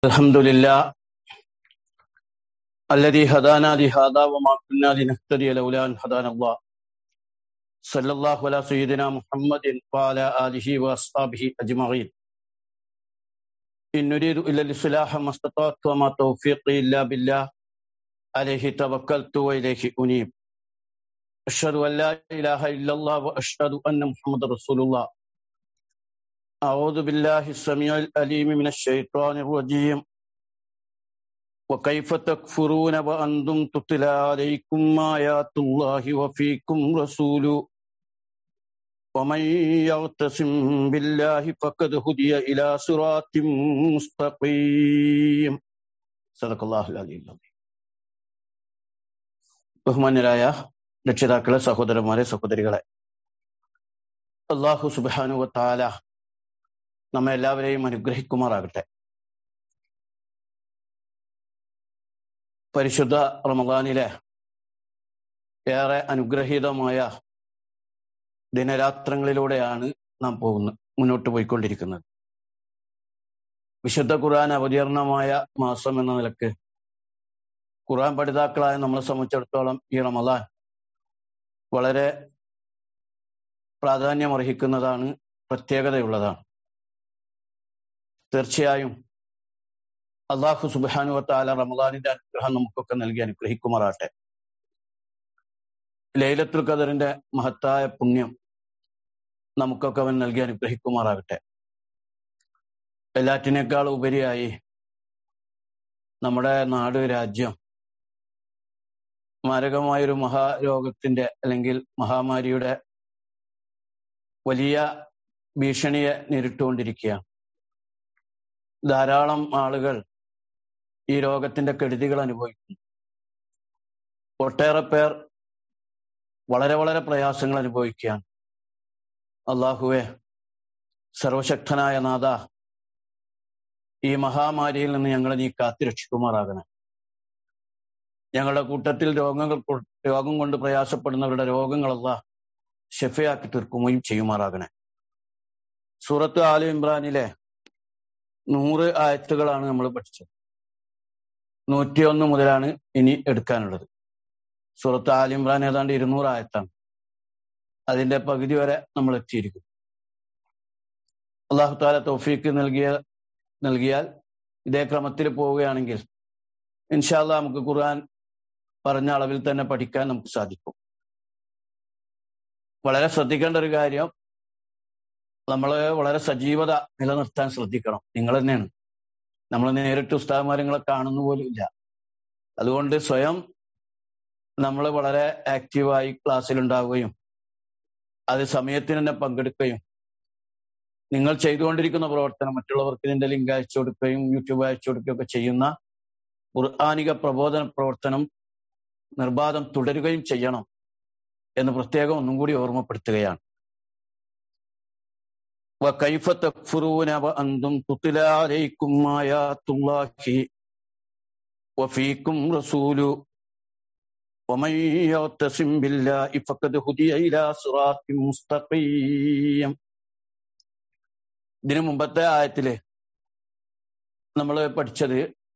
الحمد لله الذي هدانا لهذا وما كنا لنهتدي لولا ان هدانا الله صلى الله على سيدنا محمد وعلى اله واصحابه اجمعين ان نريد الا الاصلاح ما استطعت وما توفيقي الا بالله عليه توكلت واليه انيب اشهد ان لا اله الا الله واشهد ان محمد رسول الله أعوذ بالله السميع الأليم من الشيطان الرجيم وكيف تكفرون وأنتم تتلى عليكم آيات الله وفيكم رسول ومن يعتصم بالله فقد هدي إلى صراط مستقيم صدق الله العلي العظيم ബഹുമാന്യരായ രക്ഷിതാക്കളെ സഹോദരന്മാരെ സഹോദരികളെ അള്ളാഹു സുബാനുവ താല നമ്മെ എല്ലാവരെയും അനുഗ്രഹിക്കുമാറാകട്ടെ പരിശുദ്ധ റമദാനിലെ ഏറെ അനുഗ്രഹീതമായ ദിനരാത്രങ്ങളിലൂടെയാണ് നാം പോകുന്നത് മുന്നോട്ട് പോയിക്കൊണ്ടിരിക്കുന്നത് വിശുദ്ധ ഖുർആൻ അവതീർണമായ മാസം എന്ന നിലക്ക് ഖുർആൻ പഠിതാക്കളായ നമ്മളെ സംബന്ധിച്ചിടത്തോളം ഈ റമദാൻ വളരെ പ്രാധാന്യമർഹിക്കുന്നതാണ് പ്രത്യേകതയുള്ളതാണ് തീർച്ചയായും അള്ളാഹു സുബാനു താല റമദാനിന്റെ അനുഗ്രഹം നമുക്കൊക്കെ നൽകി അനുഗ്രഹിക്കുമാറാട്ടെ ലൈലത്തുൽ ഖദറിന്റെ മഹത്തായ പുണ്യം നമുക്കൊക്കെ അവൻ നൽകി അനുഗ്രഹിക്കുമാറാകട്ടെ എല്ലാറ്റിനേക്കാൾ ഉപരിയായി നമ്മുടെ നാട് രാജ്യം മാരകമായൊരു മഹാരോഗത്തിന്റെ അല്ലെങ്കിൽ മഹാമാരിയുടെ വലിയ ഭീഷണിയെ നേരിട്ടുകൊണ്ടിരിക്കുകയാണ് ധാരാളം ആളുകൾ ഈ രോഗത്തിന്റെ കെടുതികൾ അനുഭവിക്കുന്നു ഒട്ടേറെ പേർ വളരെ വളരെ പ്രയാസങ്ങൾ അനുഭവിക്കുകയാണ് അള്ളാഹുവെ സർവശക്തനായ നാഥ ഈ മഹാമാരിയിൽ നിന്ന് ഞങ്ങളെ നീ കാത്തിരക്ഷിക്കുമാറാകണം ഞങ്ങളുടെ കൂട്ടത്തിൽ രോഗങ്ങൾ രോഗം കൊണ്ട് പ്രയാസപ്പെടുന്നവരുടെ രോഗങ്ങളല്ല ഷെഫയാക്കി തീർക്കുകയും ചെയ്യുമാറാകണേ സൂറത്ത് ആലി ഇമ്രാനിലെ നൂറ് ആയത്തുകളാണ് നമ്മൾ പഠിച്ചത് നൂറ്റിയൊന്ന് മുതലാണ് ഇനി എടുക്കാനുള്ളത് സുഹൃത്ത് ആലിമ്രാൻ ഏതാണ്ട് ഇരുന്നൂറ് ആയത്താണ് അതിന്റെ പകുതി വരെ നമ്മൾ എത്തിയിരിക്കും അള്ളാഹു താല തൗഫീക്ക് നൽകിയ നൽകിയാൽ ഇതേ ക്രമത്തിൽ പോവുകയാണെങ്കിൽ ഇൻഷാല്ല നമുക്ക് ഖുർആൻ പറഞ്ഞ അളവിൽ തന്നെ പഠിക്കാൻ നമുക്ക് സാധിക്കും വളരെ ശ്രദ്ധിക്കേണ്ട ഒരു കാര്യം നമ്മൾ വളരെ സജീവത നിലനിർത്താൻ ശ്രദ്ധിക്കണം നിങ്ങൾ തന്നെയാണ് നമ്മൾ നേരിട്ട് ഉസ്താദന്മാരങ്ങളെ കാണുന്ന പോലും ഇല്ല അതുകൊണ്ട് സ്വയം നമ്മൾ വളരെ ആക്റ്റീവായി ക്ലാസ്സിലുണ്ടാവുകയും അത് സമയത്തിന് തന്നെ പങ്കെടുക്കുകയും നിങ്ങൾ ചെയ്തുകൊണ്ടിരിക്കുന്ന പ്രവർത്തനം മറ്റുള്ളവർക്ക് ഇതിന്റെ ലിങ്ക് അയച്ചു കൊടുക്കുകയും യൂട്യൂബ് അയച്ചു കൊടുക്കുകയും ഒക്കെ ചെയ്യുന്ന ഖുർആാനിക പ്രബോധന പ്രവർത്തനം നിർബാധം തുടരുകയും ചെയ്യണം എന്ന് പ്രത്യേകം ഒന്നും കൂടി ഓർമ്മപ്പെടുത്തുകയാണ് وكيف تكفرون وأنتم تتلى عليكم آيات الله وفيكم رسول ومن يعتصم بالله فقد هدي إلى صراط مستقيم ഇതിനു മുമ്പത്തെ ആയത്തില് നമ്മൾ പഠിച്ചത്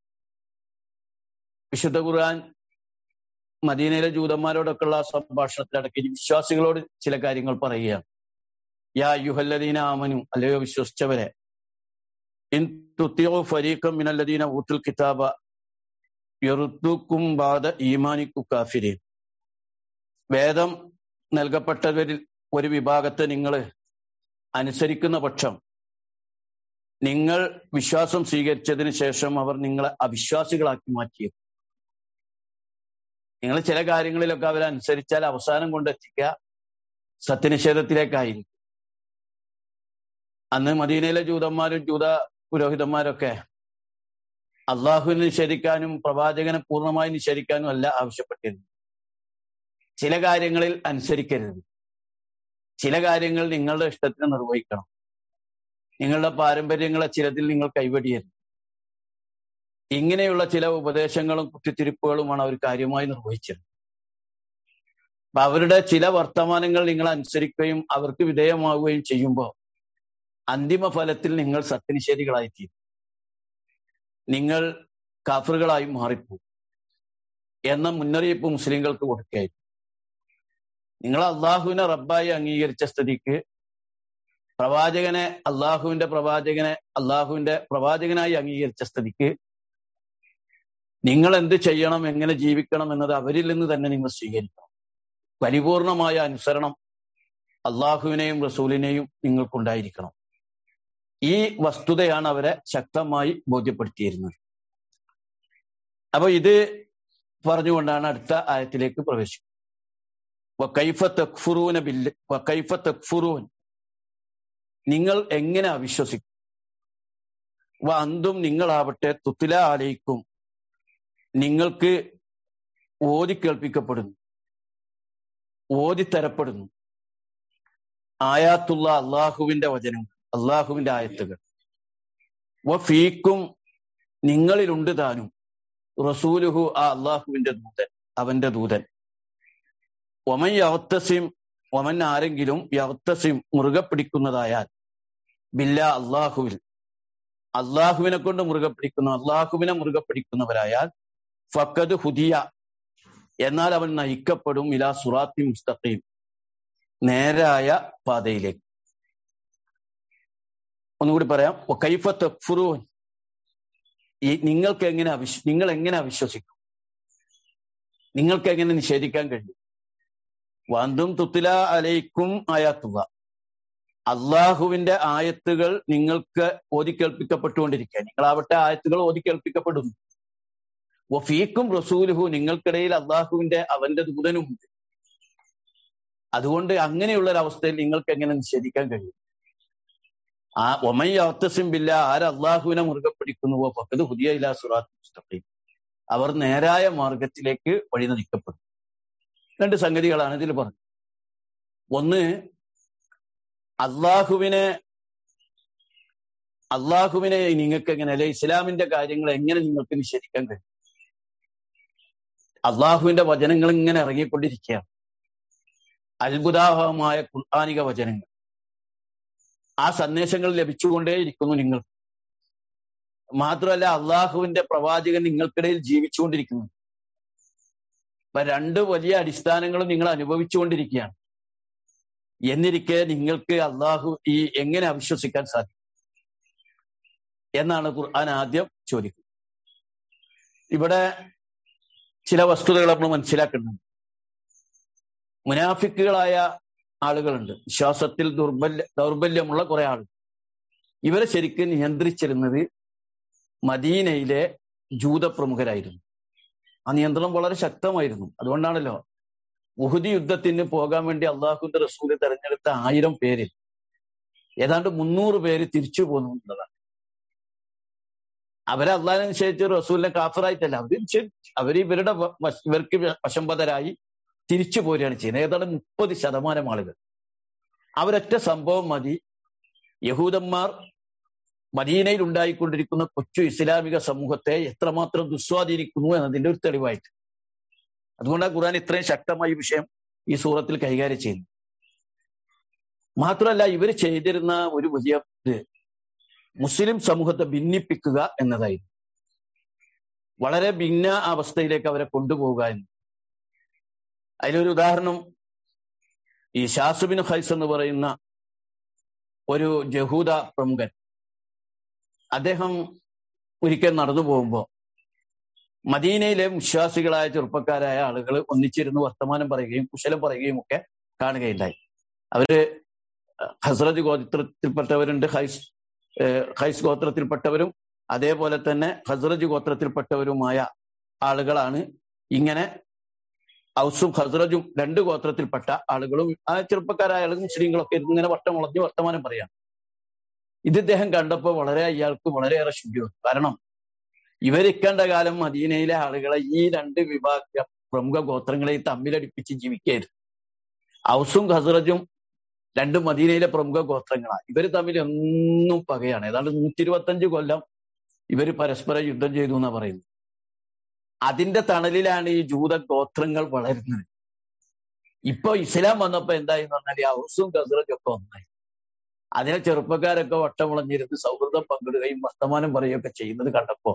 വിശുദ്ധ ഖുർആൻ മദീനയിലെ ജൂതന്മാരോടൊക്കെയുള്ള സംഭാഷണത്തിലടക്കി വിശ്വാസികളോട് ചില കാര്യങ്ങൾ പറയുകയാണ് യാ യുഹല്ലദീന ആമനു അല്ലയോ വിശ്വസിച്ചവരെ ഇൻ തുത്തിയോ ഫരീഖം മിനല്ലദീന ഊത്തുൽ കിതാബ യറുത്തുക്കും ബാദ ഈമാനിക്കു കാഫിരീൻ വേദം നൽകപ്പെട്ടവരിൽ ഒരു വിഭാഗത്തെ നിങ്ങൾ അനുസരിക്കുന്ന പക്ഷം നിങ്ങൾ വിശ്വാസം സ്വീകരിച്ചതിന് ശേഷം അവർ നിങ്ങളെ അവിശ്വാസികളാക്കി മാറ്റിയത് നിങ്ങൾ ചില കാര്യങ്ങളിലൊക്കെ അവരെ അനുസരിച്ചാൽ അവസാനം കൊണ്ടെത്തിക്കുക സത്യനിഷേധത്തിലേക്കായിരിക്കും അന്ന് മദീനയിലെ ജൂതന്മാരും ജൂത പുരോഹിതന്മാരൊക്കെ അള്ളാഹുവിനെ നിഷേധിക്കാനും പ്രവാചകനെ പൂർണ്ണമായി നിഷേധിക്കാനും അല്ല ആവശ്യപ്പെട്ടിരുന്നു ചില കാര്യങ്ങളിൽ അനുസരിക്കരുത് ചില കാര്യങ്ങൾ നിങ്ങളുടെ ഇഷ്ടത്തിന് നിർവഹിക്കണം നിങ്ങളുടെ പാരമ്പര്യങ്ങളെ ചിലതിൽ നിങ്ങൾ കൈവടിയരുത് ഇങ്ങനെയുള്ള ചില ഉപദേശങ്ങളും കുത്തിത്തിരിപ്പുകളുമാണ് അവർ കാര്യമായി നിർവഹിച്ചത് അപ്പൊ അവരുടെ ചില വർത്തമാനങ്ങൾ നിങ്ങൾ അനുസരിക്കുകയും അവർക്ക് വിധേയമാവുകയും ചെയ്യുമ്പോൾ അന്തിമ ഫലത്തിൽ നിങ്ങൾ സത്യനിഷേധികളായിത്തീരും നിങ്ങൾ കാഫറുകളായി മാറിപ്പോകും എന്ന മുന്നറിയിപ്പ് മുസ്ലിങ്ങൾക്ക് കൊടുക്കുകയായിരുന്നു നിങ്ങൾ അള്ളാഹുവിനെ റബ്ബായി അംഗീകരിച്ച സ്ഥിതിക്ക് പ്രവാചകനെ അള്ളാഹുവിന്റെ പ്രവാചകനെ അള്ളാഹുവിന്റെ പ്രവാചകനായി അംഗീകരിച്ച സ്ഥിതിക്ക് നിങ്ങൾ എന്ത് ചെയ്യണം എങ്ങനെ ജീവിക്കണം എന്നത് അവരിൽ നിന്ന് തന്നെ നിങ്ങൾ സ്വീകരിക്കണം പരിപൂർണമായ അനുസരണം അള്ളാഹുവിനെയും റസൂലിനെയും നിങ്ങൾക്കുണ്ടായിരിക്കണം ഈ വസ്തുതയാണ് അവരെ ശക്തമായി ബോധ്യപ്പെടുത്തിയിരുന്നത് അപ്പൊ ഇത് പറഞ്ഞുകൊണ്ടാണ് അടുത്ത ആയത്തിലേക്ക് പ്രവേശിക്കുന്നത് വക്കൈഫ തക്ഫുറൂന ബില്ല് വക്കൈഫ തക്ഫുറൂൻ നിങ്ങൾ എങ്ങനെ അവിശ്വസിക്കും വ അന്തും നിങ്ങളാവട്ടെ തുത്തില ആലയിക്കും നിങ്ങൾക്ക് ഓതി കേൾപ്പിക്കപ്പെടുന്നു ഓതിത്തരപ്പെടുന്നു ആയാത്തുള്ള അള്ളാഹുവിന്റെ വചനങ്ങൾ അള്ളാഹുവിന്റെ ആയത്തുകൾ വ ഫീക്കും നിങ്ങളിലുണ്ട് താനും റസൂലുഹു ആ അള്ളാഹുവിന്റെ ദൂതൻ അവന്റെ ദൂതൻ ഒമൻ യവത്തസിം ഒമൻ ആരെങ്കിലും യവത്തസിം മുറുകെ പിടിക്കുന്നതായാൽ ബില്ല അള്ളാഹുവിൽ അള്ളാഹുവിനെ കൊണ്ട് മുറുകെ പിടിക്കുന്ന അള്ളാഹുവിനെ മുറുകെ പിടിക്കുന്നവരായാൽ ഫക്കത് ഹുദിയ എന്നാൽ അവൻ നയിക്കപ്പെടും ഇലാ സുറാത്തി മുസ്തഖീം നേരായ പാതയിലേക്ക് ഒന്നുകൂടി പറയാം കൈഫ തക്ഫുറൂൻ ഈ നിങ്ങൾക്ക് എങ്ങനെ അവിശ്വ നിങ്ങൾ എങ്ങനെ അവിശ്വസിക്കും നിങ്ങൾക്ക് എങ്ങനെ നിഷേധിക്കാൻ കഴിയും വന്തും തുത്തില അലയിക്കും ആയാത്തുക അള്ളാഹുവിന്റെ ആയത്തുകൾ നിങ്ങൾക്ക് ഓതിക്കേൾപ്പിക്കപ്പെട്ടുകൊണ്ടിരിക്കുക നിങ്ങളാവട്ടെ ആയത്തുകൾ ഓതിക്കേൾപ്പിക്കപ്പെടുന്നു വഫീക്കും റസൂലുഹു നിങ്ങൾക്കിടയിൽ അള്ളാഹുവിന്റെ അവന്റെ ദൂതനുമുണ്ട് അതുകൊണ്ട് അങ്ങനെയുള്ള ഒരു അവസ്ഥയിൽ നിങ്ങൾക്ക് എങ്ങനെ നിഷേധിക്കാൻ കഴിയും ആ ഒമൈ അവത്തസിം ബില്ല ആര് അള്ളാഹുവിനെ മുറുകെ പിടിക്കുന്നുവോ പക്കത് പുതിയ ഇലാ സുറാത്ത് മുസ്തഖീം അവർ നേരായ മാർഗത്തിലേക്ക് വഴി നയിക്കപ്പെടും രണ്ട് സംഗതികളാണ് ഇതിൽ പറഞ്ഞത് ഒന്ന് അള്ളാഹുവിനെ അള്ളാഹുവിനെ നിങ്ങൾക്ക് എങ്ങനെ അല്ലെ ഇസ്ലാമിന്റെ കാര്യങ്ങൾ എങ്ങനെ നിങ്ങൾക്ക് നിഷേധിക്കാൻ കഴിയും അള്ളാഹുവിന്റെ വചനങ്ങൾ ഇങ്ങനെ ഇറങ്ങിക്കൊണ്ടിരിക്കുകയാണ് അത്ഭുതാവഹമായ ഖുർആാനിക വചനങ്ങൾ ആ സന്ദേശങ്ങൾ ലഭിച്ചുകൊണ്ടേയിരിക്കുന്നു നിങ്ങൾ മാത്രമല്ല അള്ളാഹുവിന്റെ പ്രവാചകൻ നിങ്ങൾക്കിടയിൽ ജീവിച്ചുകൊണ്ടിരിക്കുന്നു അപ്പൊ രണ്ട് വലിയ അടിസ്ഥാനങ്ങളും നിങ്ങൾ അനുഭവിച്ചുകൊണ്ടിരിക്കുകയാണ് എന്നിരിക്കെ നിങ്ങൾക്ക് അള്ളാഹു ഈ എങ്ങനെ അവിശ്വസിക്കാൻ സാധിക്കും എന്നാണ് ഖുർആൻ ആദ്യം ചോദിക്കുന്നത് ഇവിടെ ചില വസ്തുതകൾ നമ്മൾ മനസ്സിലാക്കുന്നുണ്ട് മുനാഫിക്കുകളായ ആളുകളുണ്ട് വിശ്വാസത്തിൽ ദുർബല്യ ദൗർബല്യമുള്ള കുറെ ആളുകൾ ഇവരെ ശരിക്കും നിയന്ത്രിച്ചിരുന്നത് മദീനയിലെ ജൂതപ്രമുഖരായിരുന്നു ആ നിയന്ത്രണം വളരെ ശക്തമായിരുന്നു അതുകൊണ്ടാണല്ലോ ഉഹുദി യുദ്ധത്തിന് പോകാൻ വേണ്ടി അള്ളാഹുന്റെ റസൂല് തെരഞ്ഞെടുത്ത ആയിരം പേരിൽ ഏതാണ്ട് മുന്നൂറ് പേര് തിരിച്ചു പോന്നു എന്നുള്ളതാണ് അവരെ അള്ളാഹിനെ നിശ്ചയിച്ച് റസൂലിനെ കാഫറായിട്ടല്ല അവർ അവർ ഇവരുടെ ഇവർക്ക് വശംബദരായി തിരിച്ചു പോരുകയാണ് ചെയ്യുന്നത് ഏതാണ്ട് മുപ്പത് ശതമാനം ആളുകൾ അവരൊറ്റ സംഭവം മതി യഹൂദന്മാർ മദീനയിൽ ഉണ്ടായിക്കൊണ്ടിരിക്കുന്ന കൊച്ചു ഇസ്ലാമിക സമൂഹത്തെ എത്രമാത്രം ദുസ്വാധീനിക്കുന്നു എന്നതിന്റെ ഒരു തെളിവായിട്ട് അതുകൊണ്ടാണ് ഖുർആൻ ഇത്രയും ശക്തമായ വിഷയം ഈ സൂറത്തിൽ കൈകാര്യം ചെയ്യുന്നു മാത്രമല്ല ഇവർ ചെയ്തിരുന്ന ഒരു വലിയ ഇത് മുസ്ലിം സമൂഹത്തെ ഭിന്നിപ്പിക്കുക എന്നതായിരുന്നു വളരെ ഭിന്ന അവസ്ഥയിലേക്ക് അവരെ കൊണ്ടുപോവുക എന്ന് അതിലൊരു ഉദാഹരണം ഈ ഷാസുബിൻ ഹൈസ് എന്ന് പറയുന്ന ഒരു ജഹൂദ പ്രമുഖൻ അദ്ദേഹം ഒരിക്കൽ നടന്നു പോകുമ്പോൾ മദീനയിലെ വിശ്വാസികളായ ചെറുപ്പക്കാരായ ആളുകൾ ഒന്നിച്ചിരുന്ന് വർത്തമാനം പറയുകയും കുശലം പറയുകയും ഒക്കെ കാണുകയുണ്ടായി അവര് ഹസ്രജ് ഗോത്രത്തിൽപ്പെട്ടവരുണ്ട് ഹൈസ് ഹൈസ് ഗോത്രത്തിൽപ്പെട്ടവരും അതേപോലെ തന്നെ ഹസ്രജ് ഗോത്രത്തിൽപ്പെട്ടവരുമായ ആളുകളാണ് ഇങ്ങനെ ഔസും ഹസ്രജും രണ്ട് ഗോത്രത്തിൽപ്പെട്ട ആളുകളും ആ ചെറുപ്പക്കാരായ ആളുകൾ മുസ്ലിങ്ങളൊക്കെ ഇങ്ങനെ വട്ടം വളഞ്ഞ് വർത്തമാനം പറയാം ഇത് ഇദ്ദേഹം കണ്ടപ്പോൾ വളരെ അയാൾക്ക് വളരെയേറെ ശുദ്ധി വന്നു കാരണം ഇവരിക്കണ്ട കാലം മദീനയിലെ ആളുകളെ ഈ രണ്ട് വിഭാഗ പ്രമുഖ ഗോത്രങ്ങളെ തമ്മിലടിപ്പിച്ച് ജീവിക്കായിരുന്നു ഔസും ഹസ്രജും രണ്ട് മദീനയിലെ പ്രമുഖ ഗോത്രങ്ങളാണ് ഇവർ തമ്മിൽ എന്നും പകയാണ് ഏതാണ്ട് നൂറ്റി ഇരുപത്തഞ്ച് കൊല്ലം ഇവർ പരസ്പരം യുദ്ധം ചെയ്തു എന്നാ പറയുന്നത് അതിന്റെ തണലിലാണ് ഈ ജൂത ഗോത്രങ്ങൾ വളരുന്നത് ഇപ്പൊ ഇസ്ലാം വന്നപ്പോ എന്തായി എന്ന് പറഞ്ഞാൽ ഈ ഔസും ഖസറജും ഒക്കെ ഒന്നായി അതിനെ ചെറുപ്പക്കാരൊക്കെ വട്ടം വളഞ്ഞിരുന്ന് സൗഹൃദം പങ്കിടുകയും വർത്തമാനം പറയുകയൊക്കെ ചെയ്യുന്നത് കണ്ടപ്പോ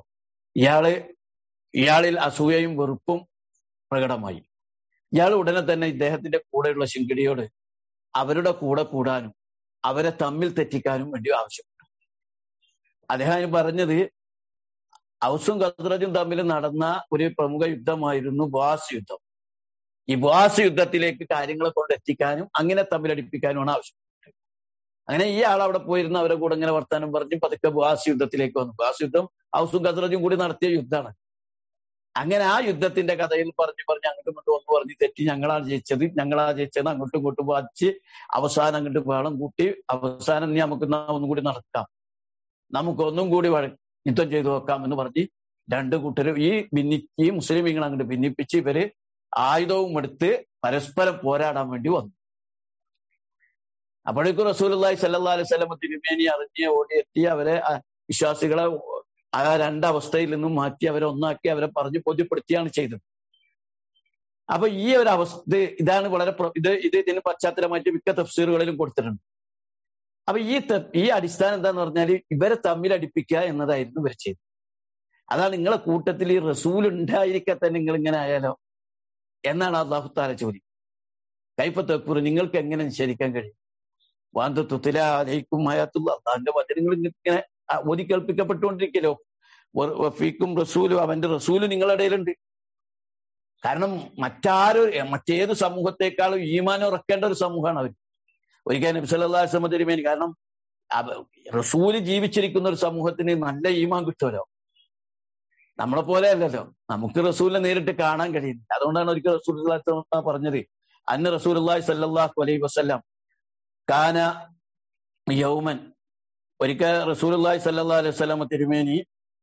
ഇയാള് ഇയാളിൽ അസൂയയും വെറുപ്പും പ്രകടമായി ഇയാൾ ഉടനെ തന്നെ ഇദ്ദേഹത്തിന്റെ കൂടെയുള്ള ശിങ്കിടിയോട് അവരുടെ കൂടെ കൂടാനും അവരെ തമ്മിൽ തെറ്റിക്കാനും വേണ്ടി ആവശ്യപ്പെട്ടു അദ്ദേഹം പറഞ്ഞത് ഔസും ഖദ്റജും തമ്മിൽ നടന്ന ഒരു പ്രമുഖ യുദ്ധമായിരുന്നു വാസ് യുദ്ധം ഈ വാസ് യുദ്ധത്തിലേക്ക് കാര്യങ്ങളെ കൊണ്ട് എത്തിക്കാനും അങ്ങനെ തമ്മിലടിപ്പിക്കാനുമാണ് ആവശ്യം അങ്ങനെ ഈ ആൾ അവിടെ പോയിരുന്ന അവരെ കൂടെ ഇങ്ങനെ വർത്താനം പറഞ്ഞ് പതുക്കെ വാസ് യുദ്ധത്തിലേക്ക് വന്നു വാസ് യുദ്ധം ഔസും ഖദ്റജും കൂടി നടത്തിയ യുദ്ധമാണ് അങ്ങനെ ആ യുദ്ധത്തിന്റെ കഥയിൽ പറഞ്ഞു പറഞ്ഞ് അങ്ങോട്ടും ഇങ്ങോട്ടും ഒന്ന് പറഞ്ഞ് തെറ്റി ഞങ്ങളാണ് ജയിച്ചത് ഞങ്ങളാ ജയിച്ചത് അങ്ങോട്ടും ഇങ്ങോട്ടും വാദിച്ച് അവസാനം അങ്ങോട്ട് വേളം കൂട്ടി അവസാനം ഇനി നമുക്ക് ഒന്നും കൂടി നടക്കാം നമുക്ക് ഒന്നും കൂടി യുദ്ധം ചെയ്തു നോക്കാം എന്ന് പറഞ്ഞ് രണ്ട് കൂട്ടരും ഈ ഭിന്നി ഈ മുസ്ലിമീങ്ങൾ അങ്ങോട്ട് ഭിന്നിപ്പിച്ച് ഇവര് ആയുധവും എടുത്ത് പരസ്പരം പോരാടാൻ വേണ്ടി വന്നു അപ്പോഴേക്കും റസൂലി സല്ലാ അലൈഹി സ്വലമ തിരുമേനി അറിഞ്ഞ് ഓടിയെത്തി അവരെ വിശ്വാസികളെ ആ രണ്ടവസ്ഥയിൽ നിന്നും മാറ്റി അവരെ ഒന്നാക്കി അവരെ പറഞ്ഞ് ബോധ്യപ്പെടുത്തിയാണ് ചെയ്തത് അപ്പൊ ഈ ഒരു അവസ്ഥ ഇതാണ് വളരെ ഇത് ഇത് ഇതിന് പശ്ചാത്തലമായിട്ട് മിക്ക തഫ്സീറുകളിലും കൊടുത്തിട്ടുണ്ട് അപ്പൊ ഈ ഈ അടിസ്ഥാനം എന്താന്ന് പറഞ്ഞാൽ ഇവരെ തമ്മിൽ അടിപ്പിക്കുക എന്നതായിരുന്നു ഇവർ ചെയ്തത് അതാണ് നിങ്ങളെ കൂട്ടത്തിൽ ഈ റസൂൽ ഉണ്ടായിരിക്കെ തന്നെ നിങ്ങൾ ഇങ്ങനെ ആയാലോ എന്നാണ് അള്ളാഹു താല ചോദ്യം കൈപ്പത്തക്കൂർ നിങ്ങൾക്ക് എങ്ങനെ നിഷേധിക്കാൻ കഴിയും വാന്ത തുത്തില അലയിക്കും മയാത്തുള്ള അള്ളാഹിന്റെ വചനങ്ങൾ ഇങ്ങനെ ഓതി കേൾപ്പിക്കപ്പെട്ടുകൊണ്ടിരിക്കലോ വഫീക്കും റസൂലും അവന്റെ റസൂല് നിങ്ങളുടെ ഇടയിലുണ്ട് കാരണം മറ്റാരും മറ്റേത് സമൂഹത്തെക്കാളും ഈമാൻ ഉറക്കേണ്ട ഒരു സമൂഹമാണ് അവർ ഒരിക്കൽ നബി സല്ലല്ലാഹു അലൈഹി വസല്ലം തിരുമേനി കാരണം റസൂല് ജീവിച്ചിരിക്കുന്ന ഒരു സമൂഹത്തിന് നല്ല ഈമാൻ കിട്ടുമല്ലോ നമ്മളെ പോലെ അല്ലല്ലോ നമുക്ക് റസൂലിനെ നേരിട്ട് കാണാൻ കഴിയുന്നില്ല അതുകൊണ്ടാണ് ഒരിക്കൽ റസൂൽ പറഞ്ഞത് അന്ന് റസൂൽ അള്ളാഹി സല്ലാഹു അലൈഹി വസ്ല്ലാം കാന യൗമൻ ഒരിക്കൽ റസൂൽ അള്ളാഹി സല്ലാ അലൈഹി വസ്ലാം തിരുമേനി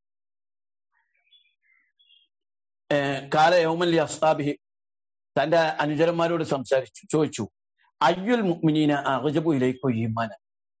കാല യൗമൻ ലി അസ്താബിഹി തന്റെ അനുചരന്മാരോട് സംസാരിച്ചു ചോദിച്ചു അയ്യുൽ മുഅ്മിനീന അഗജബു ഇലൈക്കു ഈമാന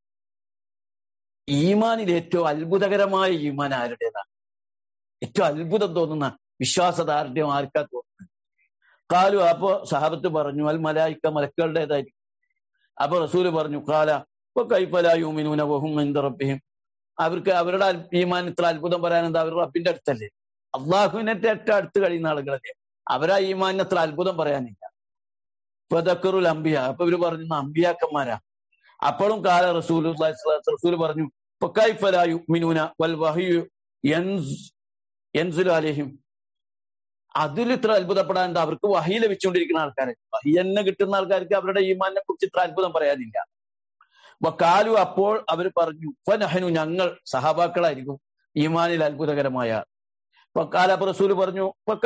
ഈമാനിൽ ഏറ്റവും അത്ഭുതകരമായ ഈമാൻ ആരുടേതാണ് ഏറ്റവും അത്ഭുതം തോന്നുന്ന വിശ്വാസദാർഢ്യം ആർക്കാ തോന്നുന്നത് കാലു അപ്പോ സഹാബത്ത് പറഞ്ഞു അൽ മലായിക്ക മലക്കുകളുടേതായിരിക്കും അപ്പൊ റസൂല് പറഞ്ഞു കാല ഇപ്പൊ കൈപ്പലായുമിനൂന വഹും റബ്ബിഹിം അവർക്ക് അവരുടെ ഈമാൻ ഇത്ര അത്ഭുതം പറയാൻ എന്താ അവർ റബ്ബിന്റെ അടുത്തല്ലേ അള്ളാഹുവിനെ ഏറ്റവും അടുത്ത് കഴിയുന്ന ആളുകളല്ലേ അവരാ ഈമാൻ അത്ര അത്ഭുതം പറയാനില്ല ഫതക്കറുൽ അംബിയ അപ്പൊ ഇവര് പറഞ്ഞു അമ്പിയാക്കന്മാരാ അപ്പോഴും കാല റസൂൽ റസൂൽ പറഞ്ഞു മിനൂന വൽ വഹിയു യൻസുലു അലഹിം അതിൽ ഇത്ര അത്ഭുതപ്പെടാൻ എന്താ അവർക്ക് വഹി ലഭിച്ചുകൊണ്ടിരിക്കുന്ന ആൾക്കാരെ വഹി തന്നെ കിട്ടുന്ന ആൾക്കാർക്ക് അവരുടെ ഈമാനെ കുറിച്ച് ഇത്ര അത്ഭുതം പറയാനില്ല കാലു അപ്പോൾ അവർ പറഞ്ഞു ഫനഹനു ഞങ്ങൾ സഹാബാക്കളായിരിക്കും ഈമാനിൽ അത്ഭുതകരമായ അപ്പൊ കാല റസൂൽ പറഞ്ഞു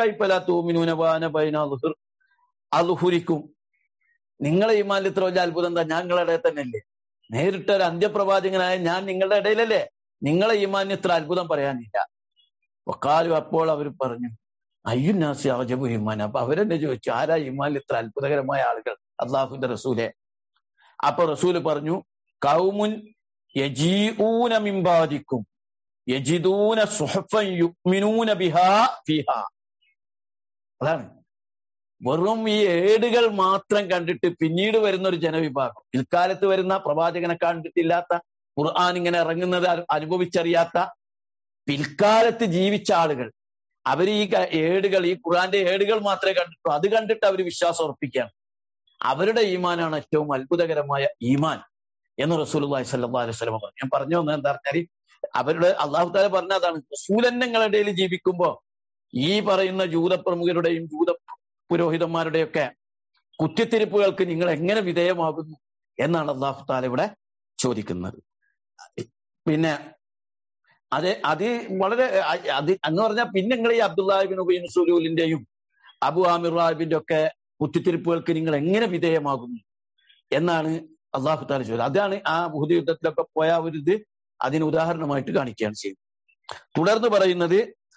അലുഹുരിക്കും നിങ്ങളെ ഈമാനിൽ ഇത്ര വലിയ അത്ഭുതം എന്താ ഞങ്ങളുടെ തന്നെയല്ലേ നേരിട്ട ഒരു അന്ത്യപ്രവാചകനായ ഞാൻ നിങ്ങളുടെ ഇടയിലല്ലേ നിങ്ങളെ ഈമാനിന് ഇത്ര അത്ഭുതം പറയാനില്ല വക്കാലും അപ്പോൾ അവർ പറഞ്ഞു അയ്യുനാസി അജബു ഈമാൻ അപ്പൊ അവരെന്നെ ചോദിച്ചു ആരാ ഈമാനിൽ ഇത്ര അത്ഭുതകരമായ ആളുകൾ അള്ളാഹുന്റെ റസൂലെ അപ്പൊ റസൂല് പറഞ്ഞു കൗമുൻ യജീഊന മിമ്പാദിക്കും യജിദൂന സുഹഫൻ യുഗ്മിനൂന ബിഹാ ഫിഹാ അതാണ് വെറും ഈ ഏടുകൾ മാത്രം കണ്ടിട്ട് പിന്നീട് വരുന്ന ഒരു ജനവിഭാഗം പിൽക്കാലത്ത് വരുന്ന പ്രവാചകനെ കണ്ടിട്ടില്ലാത്ത ഖുർആൻ ഇങ്ങനെ ഇറങ്ങുന്നത് അനുഭവിച്ചറിയാത്ത പിൽക്കാലത്ത് ജീവിച്ച ആളുകൾ അവർ ഈ ഏടുകൾ ഈ ഖുർആന്റെ ഏടുകൾ മാത്രമേ കണ്ടിട്ടു അത് കണ്ടിട്ട് അവർ വിശ്വാസം ഉറപ്പിക്കുകയാണ് അവരുടെ ഈമാനാണ് ഏറ്റവും അത്ഭുതകരമായ ഈമാൻ എന്ന് റസൂൽ സല്ലാ അലൈഹി സ്വലമ പറഞ്ഞു ഞാൻ പറഞ്ഞു വന്നത് എന്താ പറഞ്ഞാൽ അവരുടെ അള്ളാഹു താല പറഞ്ഞ അതാണ് റസൂലന്നങ്ങളുടെ ഇടയിൽ ജീവിക്കുമ്പോ ഈ പറയുന്ന ജൂതപ്രമുഖരുടെയും ജൂത പുരോഹിതന്മാരുടെയൊക്കെ കുറ്റിത്തിരിപ്പുകൾക്ക് നിങ്ങൾ എങ്ങനെ വിധേയമാകുന്നു എന്നാണ് അള്ളാഹു താല ഇവിടെ ചോദിക്കുന്നത് പിന്നെ അത് അത് വളരെ അത് എന്ന് പറഞ്ഞാൽ പിന്നെ നിങ്ങൾ ഈ അബ്ദുല്ലാഹിബിൻ ഉബൈൻ സുലൂലിന്റെയും അബു ആമിർ റാഹിബിന്റെ ഒക്കെ കുറ്റിത്തിരിപ്പുകൾക്ക് നിങ്ങൾ എങ്ങനെ വിധേയമാകുന്നു എന്നാണ് അള്ളാഹു താല ചോദിച്ചത് അതാണ് ആ ബുഹുദ് യുദ്ധത്തിലൊക്കെ പോയ ഒരു ഇത് അതിന് ഉദാഹരണമായിട്ട് കാണിക്കുകയാണ് ചെയ്യുന്നത് തുടർന്ന് പറയുന്നത്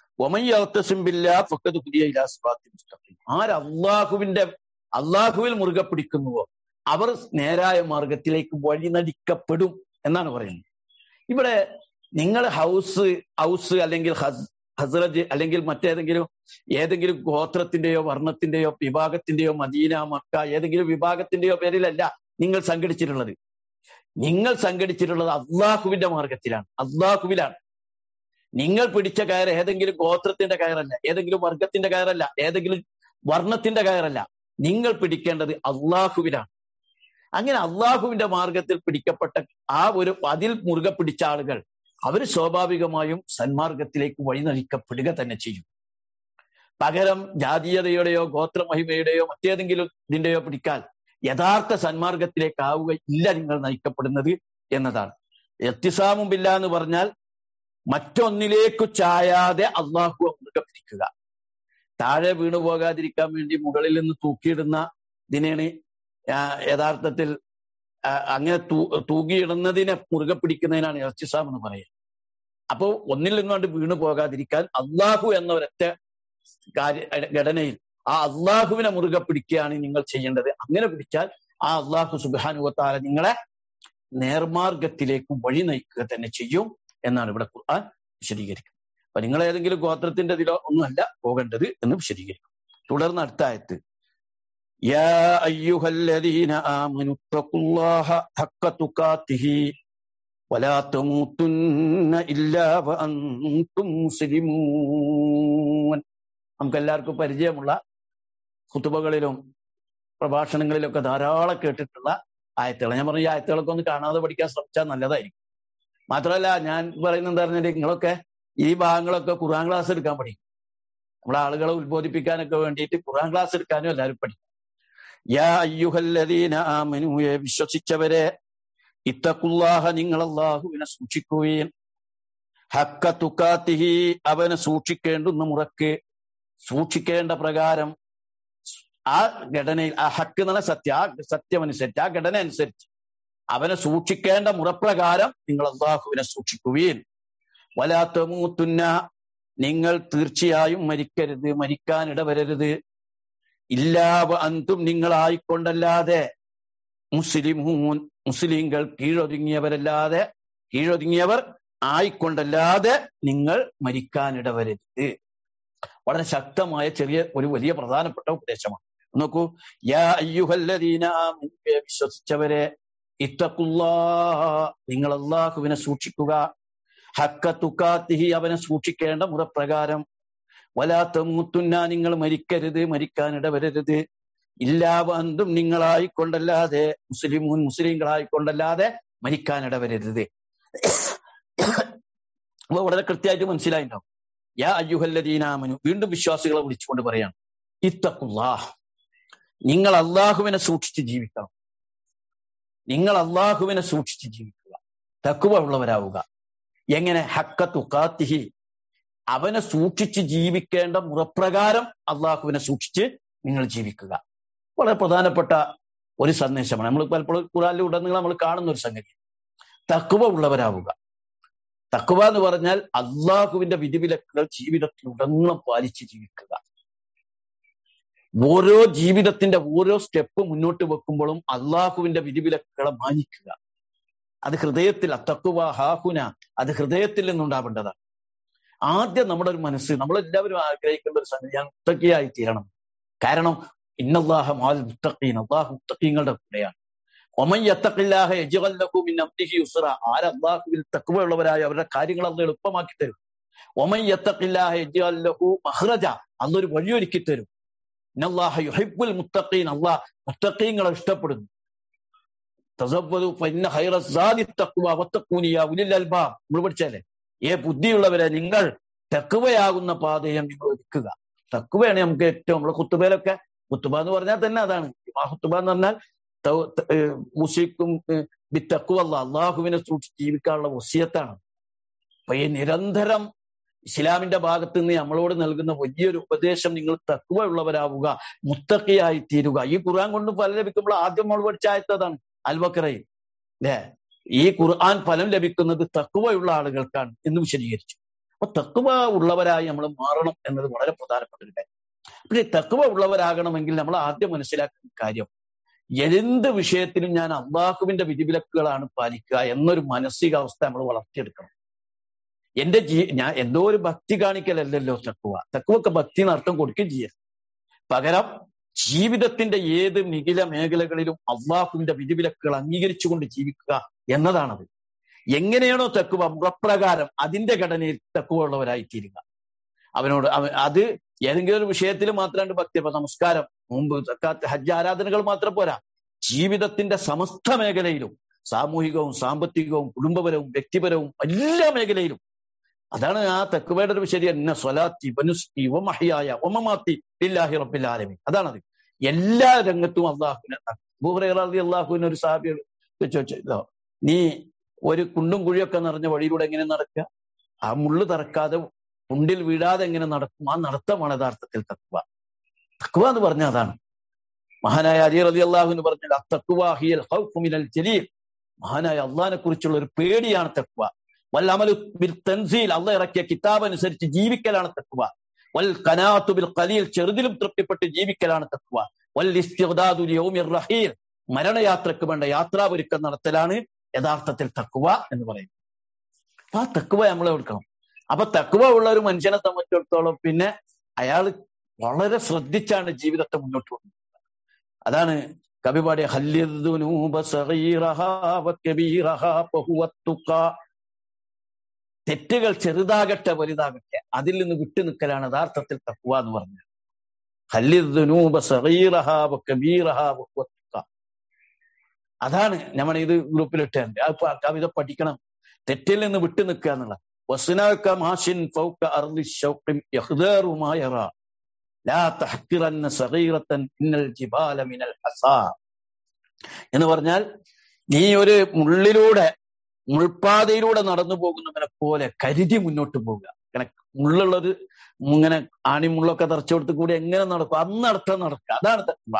ആര് അള്ളാഹുവിന്റെ അള്ളാഹുവിൽ മുറുകെ പിടിക്കുന്നുവോ അവർ നേരായ മാർഗത്തിലേക്ക് വഴി നടിക്കപ്പെടും എന്നാണ് പറയുന്നത് ഇവിടെ നിങ്ങൾ ഹൗസ് ഹൗസ് അല്ലെങ്കിൽ ഹസ്രജ് അല്ലെങ്കിൽ മറ്റേതെങ്കിലും ഏതെങ്കിലും ഗോത്രത്തിന്റെയോ വർണ്ണത്തിന്റെയോ വിഭാഗത്തിന്റെയോ മദീന മക്ക ഏതെങ്കിലും വിഭാഗത്തിന്റെയോ പേരിലല്ല നിങ്ങൾ സംഘടിച്ചിട്ടുള്ളത് നിങ്ങൾ സംഘടിച്ചിട്ടുള്ളത് അള്ളാഹുവിന്റെ മാർഗത്തിലാണ് അള്ളാഹുവിലാണ് നിങ്ങൾ പിടിച്ച കയർ ഏതെങ്കിലും ഗോത്രത്തിന്റെ കയറല്ല ഏതെങ്കിലും വർഗത്തിന്റെ കയറല്ല ഏതെങ്കിലും വർണ്ണത്തിന്റെ കയറല്ല നിങ്ങൾ പിടിക്കേണ്ടത് അള്ളാഹുവിനാണ് അങ്ങനെ അള്ളാഹുവിന്റെ മാർഗത്തിൽ പിടിക്കപ്പെട്ട ആ ഒരു അതിൽ മുറുകെ പിടിച്ച ആളുകൾ അവർ സ്വാഭാവികമായും സന്മാർഗത്തിലേക്ക് വഴി നയിക്കപ്പെടുക തന്നെ ചെയ്യും പകരം ജാതീയതയുടെയോ ഗോത്രമഹിമയുടെയോ മറ്റേതെങ്കിലും ഇതിന്റെയോ പിടിക്കാൻ യഥാർത്ഥ സന്മാർഗത്തിലേക്ക് ആവുക ഇല്ല നിങ്ങൾ നയിക്കപ്പെടുന്നത് എന്നതാണ് എത്തിസാമുമ്പില്ല എന്ന് പറഞ്ഞാൽ മറ്റൊന്നിലേക്കു ചായാതെ അള്ളാഹു മുറുകെ പിടിക്കുക താഴെ വീണു പോകാതിരിക്കാൻ വേണ്ടി മുകളിൽ നിന്ന് തൂക്കിയിടുന്ന ഇതിനെയാണ് യഥാർത്ഥത്തിൽ അങ്ങനെ തൂ തൂക്കിയിടുന്നതിനെ മുറുകെ പിടിക്കുന്നതിനാണ് എർച്ചിസാം എന്ന് പറയുക അപ്പോൾ ഒന്നിൽ നിന്നുകൊണ്ട് വീണു പോകാതിരിക്കാൻ അള്ളാഹു എന്ന ഒരൊറ്റ കാര്യ ഘടനയിൽ ആ അള്ളാഹുവിനെ മുറുകെ പിടിക്കുകയാണ് നിങ്ങൾ ചെയ്യേണ്ടത് അങ്ങനെ പിടിച്ചാൽ ആ അള്ളാഹു സുബാനുവത്താല നിങ്ങളെ നേർമാർഗത്തിലേക്ക് വഴി നയിക്കുക തന്നെ ചെയ്യും എന്നാണ് ഇവിടെ ഖുർആൻ വിശദീകരിക്കുന്നത് അപ്പൊ നിങ്ങൾ ഏതെങ്കിലും ഗോത്രത്തിന്റെ ഇതിലോ ഒന്നുമല്ല പോകേണ്ടത് എന്ന് വിശദീകരിക്കും തുടർന്ന് അടുത്ത ആയത്ത് يا أيها الذين آمنوا اتقوا الله حق تقاته ولا تموتن إلا وأنتم مسلمون നമുക്ക് എല്ലാവർക്കും പരിചയമുള്ള കുത്തുബകളിലും പ്രഭാഷണങ്ങളിലൊക്കെ ധാരാളം കേട്ടിട്ടുള്ള ആയത്തുകൾ ഞാൻ പറഞ്ഞു ഈ ആയത്തുകളൊക്കെ ഒന്ന് കാണാതെ പഠിക്കാൻ ശ്രമിച്ചാൽ നല്ലതായിരിക്കും മാത്രമല്ല ഞാൻ പറയുന്നത് എന്താ പറഞ്ഞാൽ നിങ്ങളൊക്കെ ഈ ഭാഗങ്ങളൊക്കെ ഖുറാൻ ക്ലാസ് എടുക്കാൻ പഠിക്കും നമ്മളെ ആളുകളെ ഉത്ബോധിപ്പിക്കാനൊക്കെ വേണ്ടിയിട്ട് ഖുറാൻ ക്ലാസ് എടുക്കാനും എല്ലാവരും പഠിക്കും യാ അയ്യുഹല്ലദീന ആമനു വിശ്വസിച്ചവരെ ഇത്തക്കുല്ലാഹ നിങ്ങൾ അള്ളാഹുവിനെ സൂക്ഷിക്കുകയും ഹക്ക തുക്കാത്തിഹി അവനെ സൂക്ഷിക്കേണ്ടുന്ന മുറക്ക് സൂക്ഷിക്കേണ്ട പ്രകാരം ആ ഘടനയിൽ ആ ഹക്ക് എന്ന സത്യ ആ സത്യമനുസരിച്ച് ആ ഘടന അനുസരിച്ച് അവനെ സൂക്ഷിക്കേണ്ട മുറപ്രകാരം നിങ്ങൾ അള്ളാഹുവിനെ സൂക്ഷിക്കുകയും വലാത്തമൂത്തുന്ന നിങ്ങൾ തീർച്ചയായും മരിക്കരുത് മരിക്കാൻ ഇടവരരുത് ഇല്ലാവ അന്തും നിങ്ങളായിക്കൊണ്ടല്ലാതെ മുസ്ലിമൂൻ മുസ്ലിങ്ങൾ കീഴൊതുങ്ങിയവരല്ലാതെ കീഴൊതുങ്ങിയവർ ആയിക്കൊണ്ടല്ലാതെ നിങ്ങൾ മരിക്കാനിടവരരുത് വളരെ ശക്തമായ ചെറിയ ഒരു വലിയ പ്രധാനപ്പെട്ട ഉപദേശമാണ് നോക്കൂ യാ അയ്യുഹല്ലദീന വിശ്വസിച്ചവരെ ഇത്തക്കുല്ലാ നിങ്ങൾ അള്ളാഹുവിനെ സൂക്ഷിക്കുക ഹക്ക തുക്കാത്തിഹി അവനെ സൂക്ഷിക്കേണ്ട മുറപ്രകാരം വലാത്തമൂത്തുന്ന നിങ്ങൾ മരിക്കരുത് മരിക്കാനിടവരരുത് ഇല്ലാവന്തും നിങ്ങളായിക്കൊണ്ടല്ലാതെ മുസ്ലിമൂൻ മുസ്ലിങ്ങളായിക്കൊണ്ടല്ലാതെ മരിക്കാനിടവരരുത് അപ്പൊ വളരെ കൃത്യമായിട്ട് മനസ്സിലായിട്ടുണ്ടാവും യാ അയ്യുഹല്ലദീനാമനു വീണ്ടും വിശ്വാസികളെ വിളിച്ചുകൊണ്ട് പറയാണ് ഇത്തക്കുല്ലാഹ് നിങ്ങൾ അള്ളാഹുവിനെ സൂക്ഷിച്ച് ജീവിക്കണം നിങ്ങൾ അള്ളാഹുവിനെ സൂക്ഷിച്ച് ജീവിക്കുക തക്കുവ ഉള്ളവരാവുക എങ്ങനെ ഹക്ക തുക്കാത്തിഹി അവനെ സൂക്ഷിച്ച് ജീവിക്കേണ്ട മുറപ്രകാരം അള്ളാഹുവിനെ സൂക്ഷിച്ച് നിങ്ങൾ ജീവിക്കുക വളരെ പ്രധാനപ്പെട്ട ഒരു സന്ദേശമാണ് നമ്മൾ പലപ്പോഴും ഖുറാനിൽ ഉടനീളം നമ്മൾ കാണുന്ന ഒരു സംഗതി തക്കുവ ഉള്ളവരാവുക തക്കുവ എന്ന് പറഞ്ഞാൽ അള്ളാഹുവിന്റെ വിധിവിലക്കുകൾ ജീവിതത്തിൽ ഉടനീളം പാലിച്ച് ജീവിക്കുക ഓരോ ജീവിതത്തിന്റെ ഓരോ സ്റ്റെപ്പ് മുന്നോട്ട് വെക്കുമ്പോഴും അള്ളാഹുവിന്റെ വിധിവിലക്കുകളെ മാനിക്കുക അത് ഹൃദയത്തിൽ അത്തക്കുവ ഹാഹുന അത് ഹൃദയത്തിൽ നിന്നുണ്ടാവേണ്ടതാണ് ആദ്യം നമ്മുടെ ഒരു മനസ്സ് നമ്മളെല്ലാവരും ആഗ്രഹിക്കേണ്ട ഒരു സംഗതി ഞാൻ മുത്തക്കിയായി തീരണം കാരണം ഇന്നല്ലാഹ മാൽ മുത്തഖീൻ അള്ളാഹു മുത്തഖീങ്ങളുടെ കൂടെയാണ് ഒമൻ യത്തഖില്ലാഹ യജ്അല്ലഹു മിൻ അംരിഹി യുസ്റ ആര് അള്ളാഹുവിൽ തഖ്വയുള്ളവരായ അവരുടെ കാര്യങ്ങൾ അള്ളാഹ് എളുപ്പമാക്കി തരും ഒമൻ യത്തഖില്ലാഹ യജ്അല്ലഹു മഖ്റജ അള്ളാഹ് ഒരു വഴിയൊരുക്കി തരും ഇന്നല്ലാഹ യുഹിബ്ബുൽ മുത്തഖീൻ അള്ളാഹ് മുത്തഖീങ്ങളെ ഇഷ്ടപ്പെടുന്നു തസവ്വദു ഫഇന്ന ഖൈറ സാദി തഖ്വ വത്തഖൂനി യാ ഉലിൽ അൽബാബ് നമ്മൾ പഠിച്ചല്ലേ ഏ ബുദ്ധിയുള്ളവരെ നിങ്ങൾ തക്കുവയാകുന്ന പാതയെ നിങ്ങൾ ഒരുക്കുക തക്കുവയാണ് നമുക്ക് ഏറ്റവും നമ്മളെ കുത്തുബയിലൊക്കെ കുത്തുബ എന്ന് പറഞ്ഞാൽ തന്നെ അതാണ് ആ കുത്തുബ എന്ന് പറഞ്ഞാൽ മുസിക്കും ബിത്തക്കുവല്ല അള്ളാഹുവിനെ സൂക്ഷിച്ച് ജീവിക്കാനുള്ള വസിയത്താണ് അപ്പൊ ഈ നിരന്തരം ഇസ്ലാമിന്റെ ഭാഗത്ത് നിന്ന് നമ്മളോട് നൽകുന്ന വലിയൊരു ഉപദേശം നിങ്ങൾ തക്കുവ ഉള്ളവരാവുക മുത്തക്കിയായി തീരുക ഈ ഖുർആൻ കൊണ്ട് ഫലം ലഭിക്കുമ്പോൾ ആദ്യം നമ്മൾ പഠിച്ച ആയത്തതാണ് അൽബക്കറയിൽ അല്ലേ ഈ ഖുർആൻ ഫലം ലഭിക്കുന്നത് തക്കുവയുള്ള ആളുകൾക്കാണ് എന്ന് വിശദീകരിച്ചു അപ്പൊ തക്കുവ ഉള്ളവരായി നമ്മൾ മാറണം എന്നത് വളരെ പ്രധാനപ്പെട്ട ഒരു കാര്യം പക്ഷേ തക്കുവ ഉള്ളവരാകണമെങ്കിൽ നമ്മൾ ആദ്യം മനസ്സിലാക്കുന്ന കാര്യം എന്ത് വിഷയത്തിലും ഞാൻ അള്ളാഹുവിന്റെ വിധിവിലക്കുകളാണ് പാലിക്കുക എന്നൊരു മാനസികാവസ്ഥ നമ്മൾ വളർത്തിയെടുക്കണം എന്റെ ജീ ഞാൻ എന്തോ ഒരു ഭക്തി കാണിക്കലല്ലല്ലോ തക്കുവ തക്കുവൊക്കെ ഭക്തിന് അർത്ഥം കൊടുക്കുകയും ചെയ്യരുത് പകരം ജീവിതത്തിന്റെ ഏത് മികില മേഖലകളിലും അള്ളാഹുവിന്റെ വിധിവിലക്കുകൾ അംഗീകരിച്ചുകൊണ്ട് ജീവിക്കുക എന്നതാണത് എങ്ങനെയാണോ തെക്കുവ മുറപ്രകാരം അതിന്റെ ഘടനയിൽ തെക്കുവ ഉള്ളവരായി തീരുക അവനോട് അവ അത് ഏതെങ്കിലും ഒരു വിഷയത്തിൽ മാത്രമാണ് ഭക്തി അപ്പൊ നമസ്കാരം മുമ്പ് സക്കാത്ത് ഹജ്ജ് ആരാധനകൾ മാത്രം പോരാ ജീവിതത്തിന്റെ സമസ്ത മേഖലയിലും സാമൂഹികവും സാമ്പത്തികവും കുടുംബപരവും വ്യക്തിപരവും എല്ലാ മേഖലയിലും അതാണ് ആ തെക്കുവയുടെ ഒരു ശരി എന്ന സ്വലാത്തി ബനുസ്തി ഒമഹിയായ ഒമമാത്തി ഇല്ലാഹി റബ്ബിൽ ആലമീൻ അതാണത് എല്ലാ രംഗത്തും അള്ളാഹുവിനെ ബൂഹ്റി അള്ളാഹുവിന് ഒരു സാബി ചോദിച്ചോ നീ ഒരു കുണ്ടും കുഴിയൊക്കെ നിറഞ്ഞ വഴിയിലൂടെ എങ്ങനെ നടക്കുക ആ മുള്ളു തറക്കാതെ കുണ്ടിൽ വീഴാതെ എങ്ങനെ നടക്കും ആ നടത്തമാണ് യഥാർത്ഥത്തിൽ തക്കുവ തക്കുവ എന്ന് പറഞ്ഞ അതാണ് മഹാനായ അലി റലി അള്ളാഹുവിന് പറഞ്ഞത് അത്തക്കുവാഹിയൽ ഹൗഫുമിനൽ ജലീൽ മഹാനായ അള്ളാഹിനെ കുറിച്ചുള്ള ഒരു പേടിയാണ് തക്കുവ വൽ അമലു ബിൽ തൻസീൽ അള്ള ഇറക്കിയ കിതാബ് അനുസരിച്ച് ജീവിക്കലാണ് തക്കുവ വൽ കനാത്തു ബിൽ ഖലീൽ ചെറുതിലും തൃപ്തിപ്പെട്ട് ജീവിക്കലാണ് തക്കുവ വൽ ഇസ്തിഗ്ദാദു ലിയൗമിർ റഹീൽ മരണയാത്രക്ക് വേണ്ട യാത്രാപൊരുക്കം നടത്തലാണ് യഥാർത്ഥത്തിൽ തക്കുവ എന്ന് പറയുന്നത് അപ്പൊ ആ തക്കുവ നമ്മൾ എടുക്കണം അപ്പൊ തക്കുവ ഉള്ള ഒരു മനുഷ്യനെ സംബന്ധിച്ചിടത്തോളം പിന്നെ അയാൾ വളരെ ശ്രദ്ധിച്ചാണ് ജീവിതത്തെ മുന്നോട്ട് കൊണ്ടുപോകുന്നത് അതാണ് കവി പാടിയ തെറ്റുകൾ ചെറുതാകട്ടെ വലുതാകട്ടെ അതിൽ നിന്ന് വിട്ടു നിൽക്കലാണ് യഥാർത്ഥത്തിൽ തക്കുവ എന്ന് പറഞ്ഞത് അതാണ് നമ്മൾ ഇത് ഗ്രൂപ്പിലിട്ടുണ്ട് ആ കവിത പഠിക്കണം തെറ്റിൽ നിന്ന് വിട്ടു നിൽക്കുക എന്നുള്ള വസ്നാക്ക മാഷിൻ ഫൗക അർളി ശൗഖിൻ യഹ്ദാറു മാ യറ ലാ തഹ്കിറന്ന സഗീറത്തൻ ഇന്നൽ ജിബാല മിനൽ ഹസാ എന്ന് പറഞ്ഞാൽ നീ ഒരു മുള്ളിലൂടെ മുൾപ്പാതയിലൂടെ നടന്നു പോകുന്നവനെ പോലെ കരുതി മുന്നോട്ട് പോവുക ഇങ്ങനെ മുള്ളുള്ളത് ഇങ്ങനെ ആണിമുള്ളൊക്കെ തറച്ചു കൊടുത്ത് കൂടി എങ്ങനെ നടക്കും അന്നർത്ഥം നടക്കുക അതാണ് തക്കുവ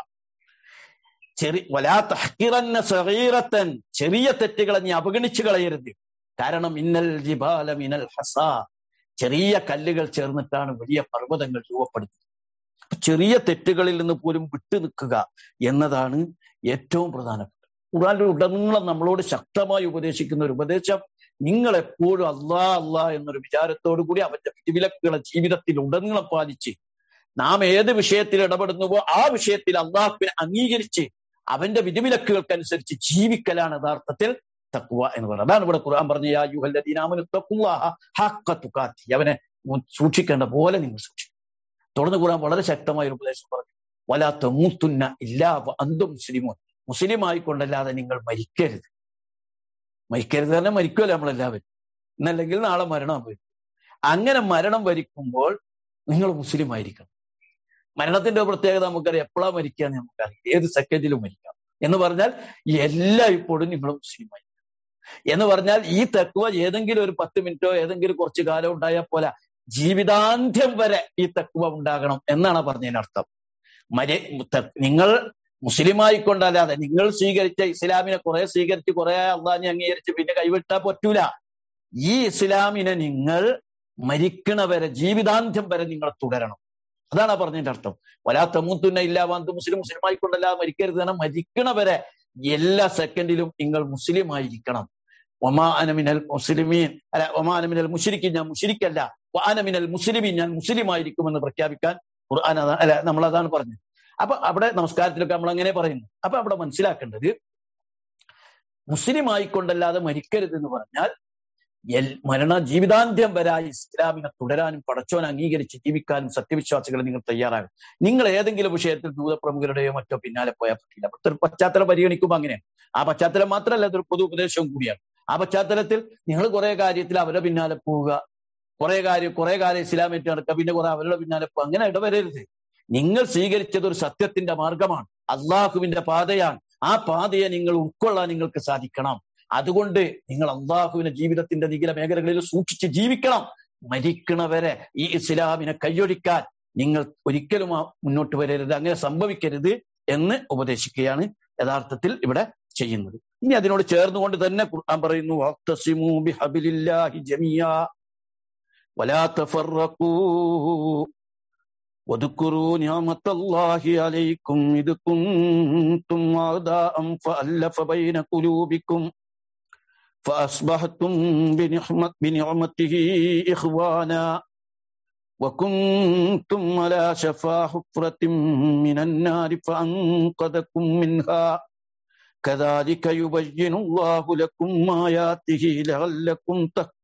ചെറിയ വലാ തഹ്കിറന്ന സഗീറത്തൻ ചെറിയ തെറ്റുകളെ നീ അവഗണിച്ചു കളയരുത് കാരണം ഇന്നൽ ജിബാല മിനൽ ഹസ ചെറിയ കല്ലുകൾ ചേർന്നിട്ടാണ് വലിയ പർവ്വതങ്ങൾ രൂപപ്പെടുന്നത് ചെറിയ തെറ്റുകളിൽ നിന്ന് പോലും വിട്ടു നിൽക്കുക എന്നതാണ് ഏറ്റവും പ്രധാനപ്പെട്ടത് ഖുറാന്റെ ഉടനീളം നമ്മളോട് ശക്തമായി ഉപദേശിക്കുന്ന ഒരു ഉപദേശം നിങ്ങൾ എപ്പോഴും അള്ളാ അള്ളാ എന്നൊരു വിചാരത്തോടു കൂടി അവന്റെ വിധിവിലക്കുകളെ ജീവിതത്തിൽ ഉടനീളം പാലിച്ച് നാം ഏത് വിഷയത്തിൽ ഇടപെടുന്നുവോ ആ വിഷയത്തിൽ അള്ളാഹുവിനെ അംഗീകരിച്ച് അവന്റെ വിധിവിലക്കുകൾക്കനുസരിച്ച് ജീവിക്കലാണ് യഥാർത്ഥത്തിൽ തക്കുവ എന്ന് പറയുന്നത് അതാണ് ഇവിടെ ഖുർആൻ പറഞ്ഞ യാ യുഹല്ലദീനാമനു തഖുല്ലാഹ ഹഖ തുഖാത്തി അവനെ സൂക്ഷിക്കേണ്ട പോലെ നിങ്ങൾ സൂക്ഷിക്കും തുടർന്ന് ഖുർആൻ വളരെ ശക്തമായ ഒരു ഉപദേശം പറഞ്ഞു വലാ തമൂത്തുന്ന ഇല്ലാ അന്തും മുസ്ലിമോൻ മുസ്ലിം ആയിക്കൊണ്ടല്ലാതെ നിങ്ങൾ മരിക്കരുത് മരിക്കരുത് തന്നെ മരിക്കുമല്ലോ നമ്മളെല്ലാവരും എന്നല്ലെങ്കിൽ നാളെ മരണം വരും അങ്ങനെ മരണം വരിക്കുമ്പോൾ നിങ്ങൾ മുസ്ലിം ആയിരിക്കണം മരണത്തിന്റെ പ്രത്യേകത നമുക്കറിയാം എപ്പോഴാ മരിക്കാന്ന് നമുക്കറിയാം ഏത് സെക്കൻഡിലും മരിക്കാം എന്ന് പറഞ്ഞാൽ എല്ലാ ഇപ്പോഴും നിങ്ങൾ മുസ്ലിം ആയിരിക്കണം എന്ന് പറഞ്ഞാൽ ഈ തക്കുവ ഏതെങ്കിലും ഒരു പത്ത് മിനിറ്റോ ഏതെങ്കിലും കുറച്ചു കാലം ഉണ്ടായാൽ പോലെ ജീവിതാന്ത്യം വരെ ഈ തക്കുവ ഉണ്ടാകണം എന്നാണ് പറഞ്ഞതിനർത്ഥം മരി നിങ്ങൾ മുസ്ലിമായിക്കൊണ്ടല്ലാതെ നിങ്ങൾ സ്വീകരിച്ച ഇസ്ലാമിനെ കുറെ സ്വീകരിച്ച് കുറെ അള്ളാഹിനെ അംഗീകരിച്ച് പിന്നെ കൈവിട്ടാൽ പറ്റൂല ഈ ഇസ്ലാമിനെ നിങ്ങൾ മരിക്കണവരെ ജീവിതാന്ത്യം വരെ നിങ്ങൾ തുടരണം അതാണ് പറഞ്ഞതിന്റെ അർത്ഥം വലാത്ത മൂത്തുന്ന ഇല്ല വന്ത് മുസ്ലിം മുസ്ലിം ആയിക്കൊണ്ടല്ലാതെ മരിക്കരുത് കാരണം മരിക്കണവരെ എല്ലാ സെക്കൻഡിലും നിങ്ങൾ മുസ്ലിം ആയിരിക്കണം ഒമാ അനമിനൽ മുസ്ലിമീൻ അല്ല ഒമാ അനമിനൽ മുഷിരിക്കും ഞാൻ മുഷിരിക്കല്ല വാനമിനൽ മുസ്ലിമീൻ ഞാൻ മുസ്ലിം ആയിരിക്കുമെന്ന് പ്രഖ്യാപിക്കാൻ ഖുർആൻ അല്ല നമ്മൾ അതാണ് പറഞ്ഞത് അപ്പൊ അവിടെ നമസ്കാരത്തിലൊക്കെ നമ്മൾ അങ്ങനെ പറയുന്നു അപ്പൊ അവിടെ മനസ്സിലാക്കേണ്ടത് മുസ്ലിം ആയിക്കൊണ്ടല്ലാതെ മരിക്കരുത് എന്ന് പറഞ്ഞാൽ എൽ മരണ ജീവിതാന്ത്യം വരായി ഇസ്ലാമിനെ തുടരാനും പടച്ചോൻ അംഗീകരിച്ച് ജീവിക്കാനും സത്യവിശ്വാസികളെ നിങ്ങൾ തയ്യാറാകും നിങ്ങൾ ഏതെങ്കിലും വിഷയത്തിൽ ദൂതപ്രമുഖരുടെയോ മറ്റോ പിന്നാലെ പോയാൽ പറ്റില്ല ഒരു പശ്ചാത്തലം പരിഗണിക്കുമ്പോൾ അങ്ങനെയാണ് ആ പശ്ചാത്തലം മാത്രമല്ല അതൊരു പൊതു ഉപദേശവും കൂടിയാണ് ആ പശ്ചാത്തലത്തിൽ നിങ്ങൾ കുറെ കാര്യത്തിൽ അവരുടെ പിന്നാലെ പോവുക കുറെ കാര്യം കുറെ കാലം ഇസ്ലാമേറ്റ് നടക്കുക പിന്നെ കുറെ അവരുടെ പിന്നാലെ പോകുക അങ്ങനെ ഇടവരരുത് നിങ്ങൾ സ്വീകരിച്ചത് ഒരു സത്യത്തിന്റെ മാർഗമാണ് അള്ളാഹുവിന്റെ പാതയാണ് ആ പാതയെ നിങ്ങൾ ഉൾക്കൊള്ളാൻ നിങ്ങൾക്ക് സാധിക്കണം അതുകൊണ്ട് നിങ്ങൾ അള്ളാഹുവിനെ ജീവിതത്തിന്റെ നികില മേഖലകളിൽ സൂക്ഷിച്ച് ജീവിക്കണം മരിക്കണവരെ ഈ ഇസ്ലാമിനെ കൈയൊഴിക്കാൻ നിങ്ങൾ ഒരിക്കലും മുന്നോട്ട് വരരുത് അങ്ങനെ സംഭവിക്കരുത് എന്ന് ഉപദേശിക്കുകയാണ് യഥാർത്ഥത്തിൽ ഇവിടെ ചെയ്യുന്നത് ഇനി അതിനോട് ചേർന്നുകൊണ്ട് തന്നെ ഖുർആൻ പറയുന്നു വഖ്തസിമൂ ബിഹബിലില്ലാഹി ജമിയാ വലാ തഫറഖൂ واذكروا نعمة الله عليكم إذ كنتم أعداء فألف بين قلوبكم فأصبحتم بنعمة بنعمته إخوانا وكنتم على شفا حفرة من النار فأنقذكم منها كذلك يبين الله لكم آياته لعلكم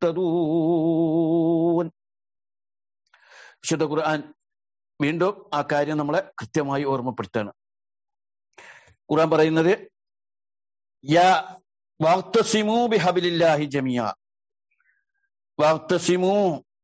تهتدون വിശുദ്ധ ഖുർആൻ വീണ്ടും ആ കാര്യം നമ്മളെ കൃത്യമായി ഓർമ്മപ്പെടുത്താണ് ഖുർആൻ പറയുന്നത് യാ വാക്തസിമു ബിഹബിലില്ലാഹി ജമിയ വാക്തസിമു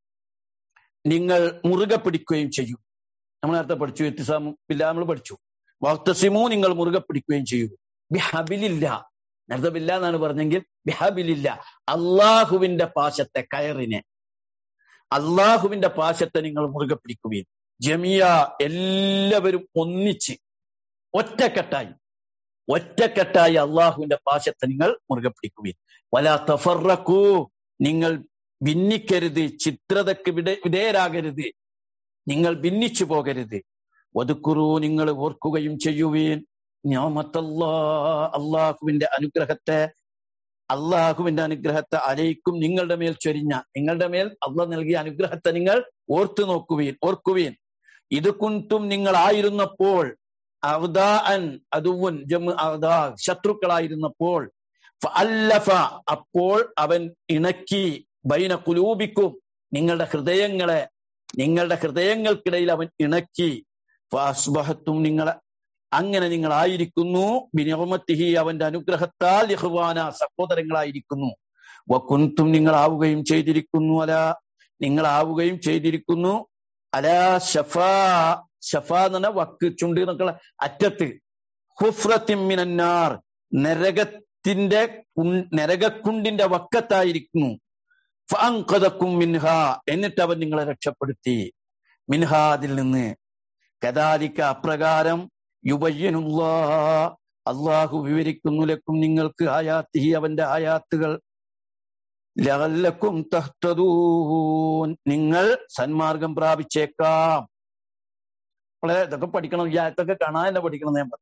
നിങ്ങൾ മുറുകെ പിടിക്കുകയും ചെയ്യും നമ്മൾ നേരത്തെ പഠിച്ചു എത്തിസാമും ബില്ല നമ്മൾ പഠിച്ചു വാക്തസിമു നിങ്ങൾ മുറുകെ പിടിക്കുകയും ചെയ്യൂ ബിഹബിലില്ല നേരത്തെ ബില്ല എന്നാണ് പറഞ്ഞെങ്കിൽ ബിഹബിലില്ല അള്ളാഹുവിന്റെ പാശത്തെ കയറിനെ അള്ളാഹുവിന്റെ പാശത്തെ നിങ്ങൾ മുറുകെ പിടിക്കുകയും ജമിയ എല്ലാവരും ഒന്നിച്ച് ഒറ്റക്കെട്ടായി ഒറ്റക്കെട്ടായി അള്ളാഹുവിന്റെ പാശത്തെ നിങ്ങൾ മുറുകെ പിടിക്കുകയും വല തഫറക്കൂ നിങ്ങൾ ഭിന്നിക്കരുത് ചിത്രതക്ക് വിട വിധേയരാകരുത് നിങ്ങൾ ഭിന്നിച്ചു പോകരുത് വതുക്കുറു നിങ്ങൾ ഓർക്കുകയും ചെയ്യുവീൻ ഞാമത്തല്ലാ അള്ളാഹുവിന്റെ അനുഗ്രഹത്തെ അള്ളാഹുവിന്റെ അനുഗ്രഹത്തെ അലയിക്കും നിങ്ങളുടെ മേൽ ചൊരിഞ്ഞ നിങ്ങളുടെ മേൽ അള്ളാഹ് നൽകിയ അനുഗ്രഹത്തെ നിങ്ങൾ ഓർത്തു നോക്കുവീൻ ഓർക്കുവീൻ ഇത് കുന്തും നിങ്ങൾ ആയിരുന്നപ്പോൾ അഹ്ദാൻ അതുവൻ ജമ്മു അഹ്ദാ ശത്രുക്കളായിരുന്നപ്പോൾ അല്ലഫ അപ്പോൾ അവൻ ഇണക്കി ബൈന കുലൂപിക്കും നിങ്ങളുടെ ഹൃദയങ്ങളെ നിങ്ങളുടെ ഹൃദയങ്ങൾക്കിടയിൽ അവൻ ഇണക്കി ഫാസ്ബഹത്തും നിങ്ങളെ അങ്ങനെ നിങ്ങൾ ആയിരിക്കുന്നു ബിനിർമത്തിഹി അവന്റെ അനുഗ്രഹത്താൽ യഹ്വാന സഹോദരങ്ങളായിരിക്കുന്നു വക്കുന്തും നിങ്ങൾ ആവുകയും ചെയ്തിരിക്കുന്നു അല നിങ്ങൾ ആവുകയും ചെയ്തിരിക്കുന്നു അല ഷഫാ ഷഫ എന്ന് പറഞ്ഞ വക്ക് ചുണ്ട് എന്നൊക്കെയുള്ള അറ്റത്ത് ഹുഫ്രത്തിമിനാർ നരകത്തിന്റെ നരകക്കുണ്ടിന്റെ വക്കത്തായിരിക്കുന്നു ഫഅൻഖദക്കും മിൻഹ എന്നിട്ട് അവൻ നിങ്ങളെ രക്ഷപ്പെടുത്തി മിൻഹ അതിൽ നിന്ന് കദാലിക്ക അപ്രകാരം യുബയ്യനുള്ള അള്ളാഹു വിവരിക്കുന്നു ലക്കും നിങ്ങൾക്ക് ആയാത്തിഹി അവന്റെ ആയാത്തുകൾ ലഹല്ലക്കും തഹ്തദൂൻ നിങ്ങൾ സന്മാർഗം പ്രാപിച്ചേക്കാം വളരെ ഇതൊക്കെ പഠിക്കണം ഈ ആയത്തൊക്കെ കാണാൻ തന്നെ പഠിക്കണം ഞാൻ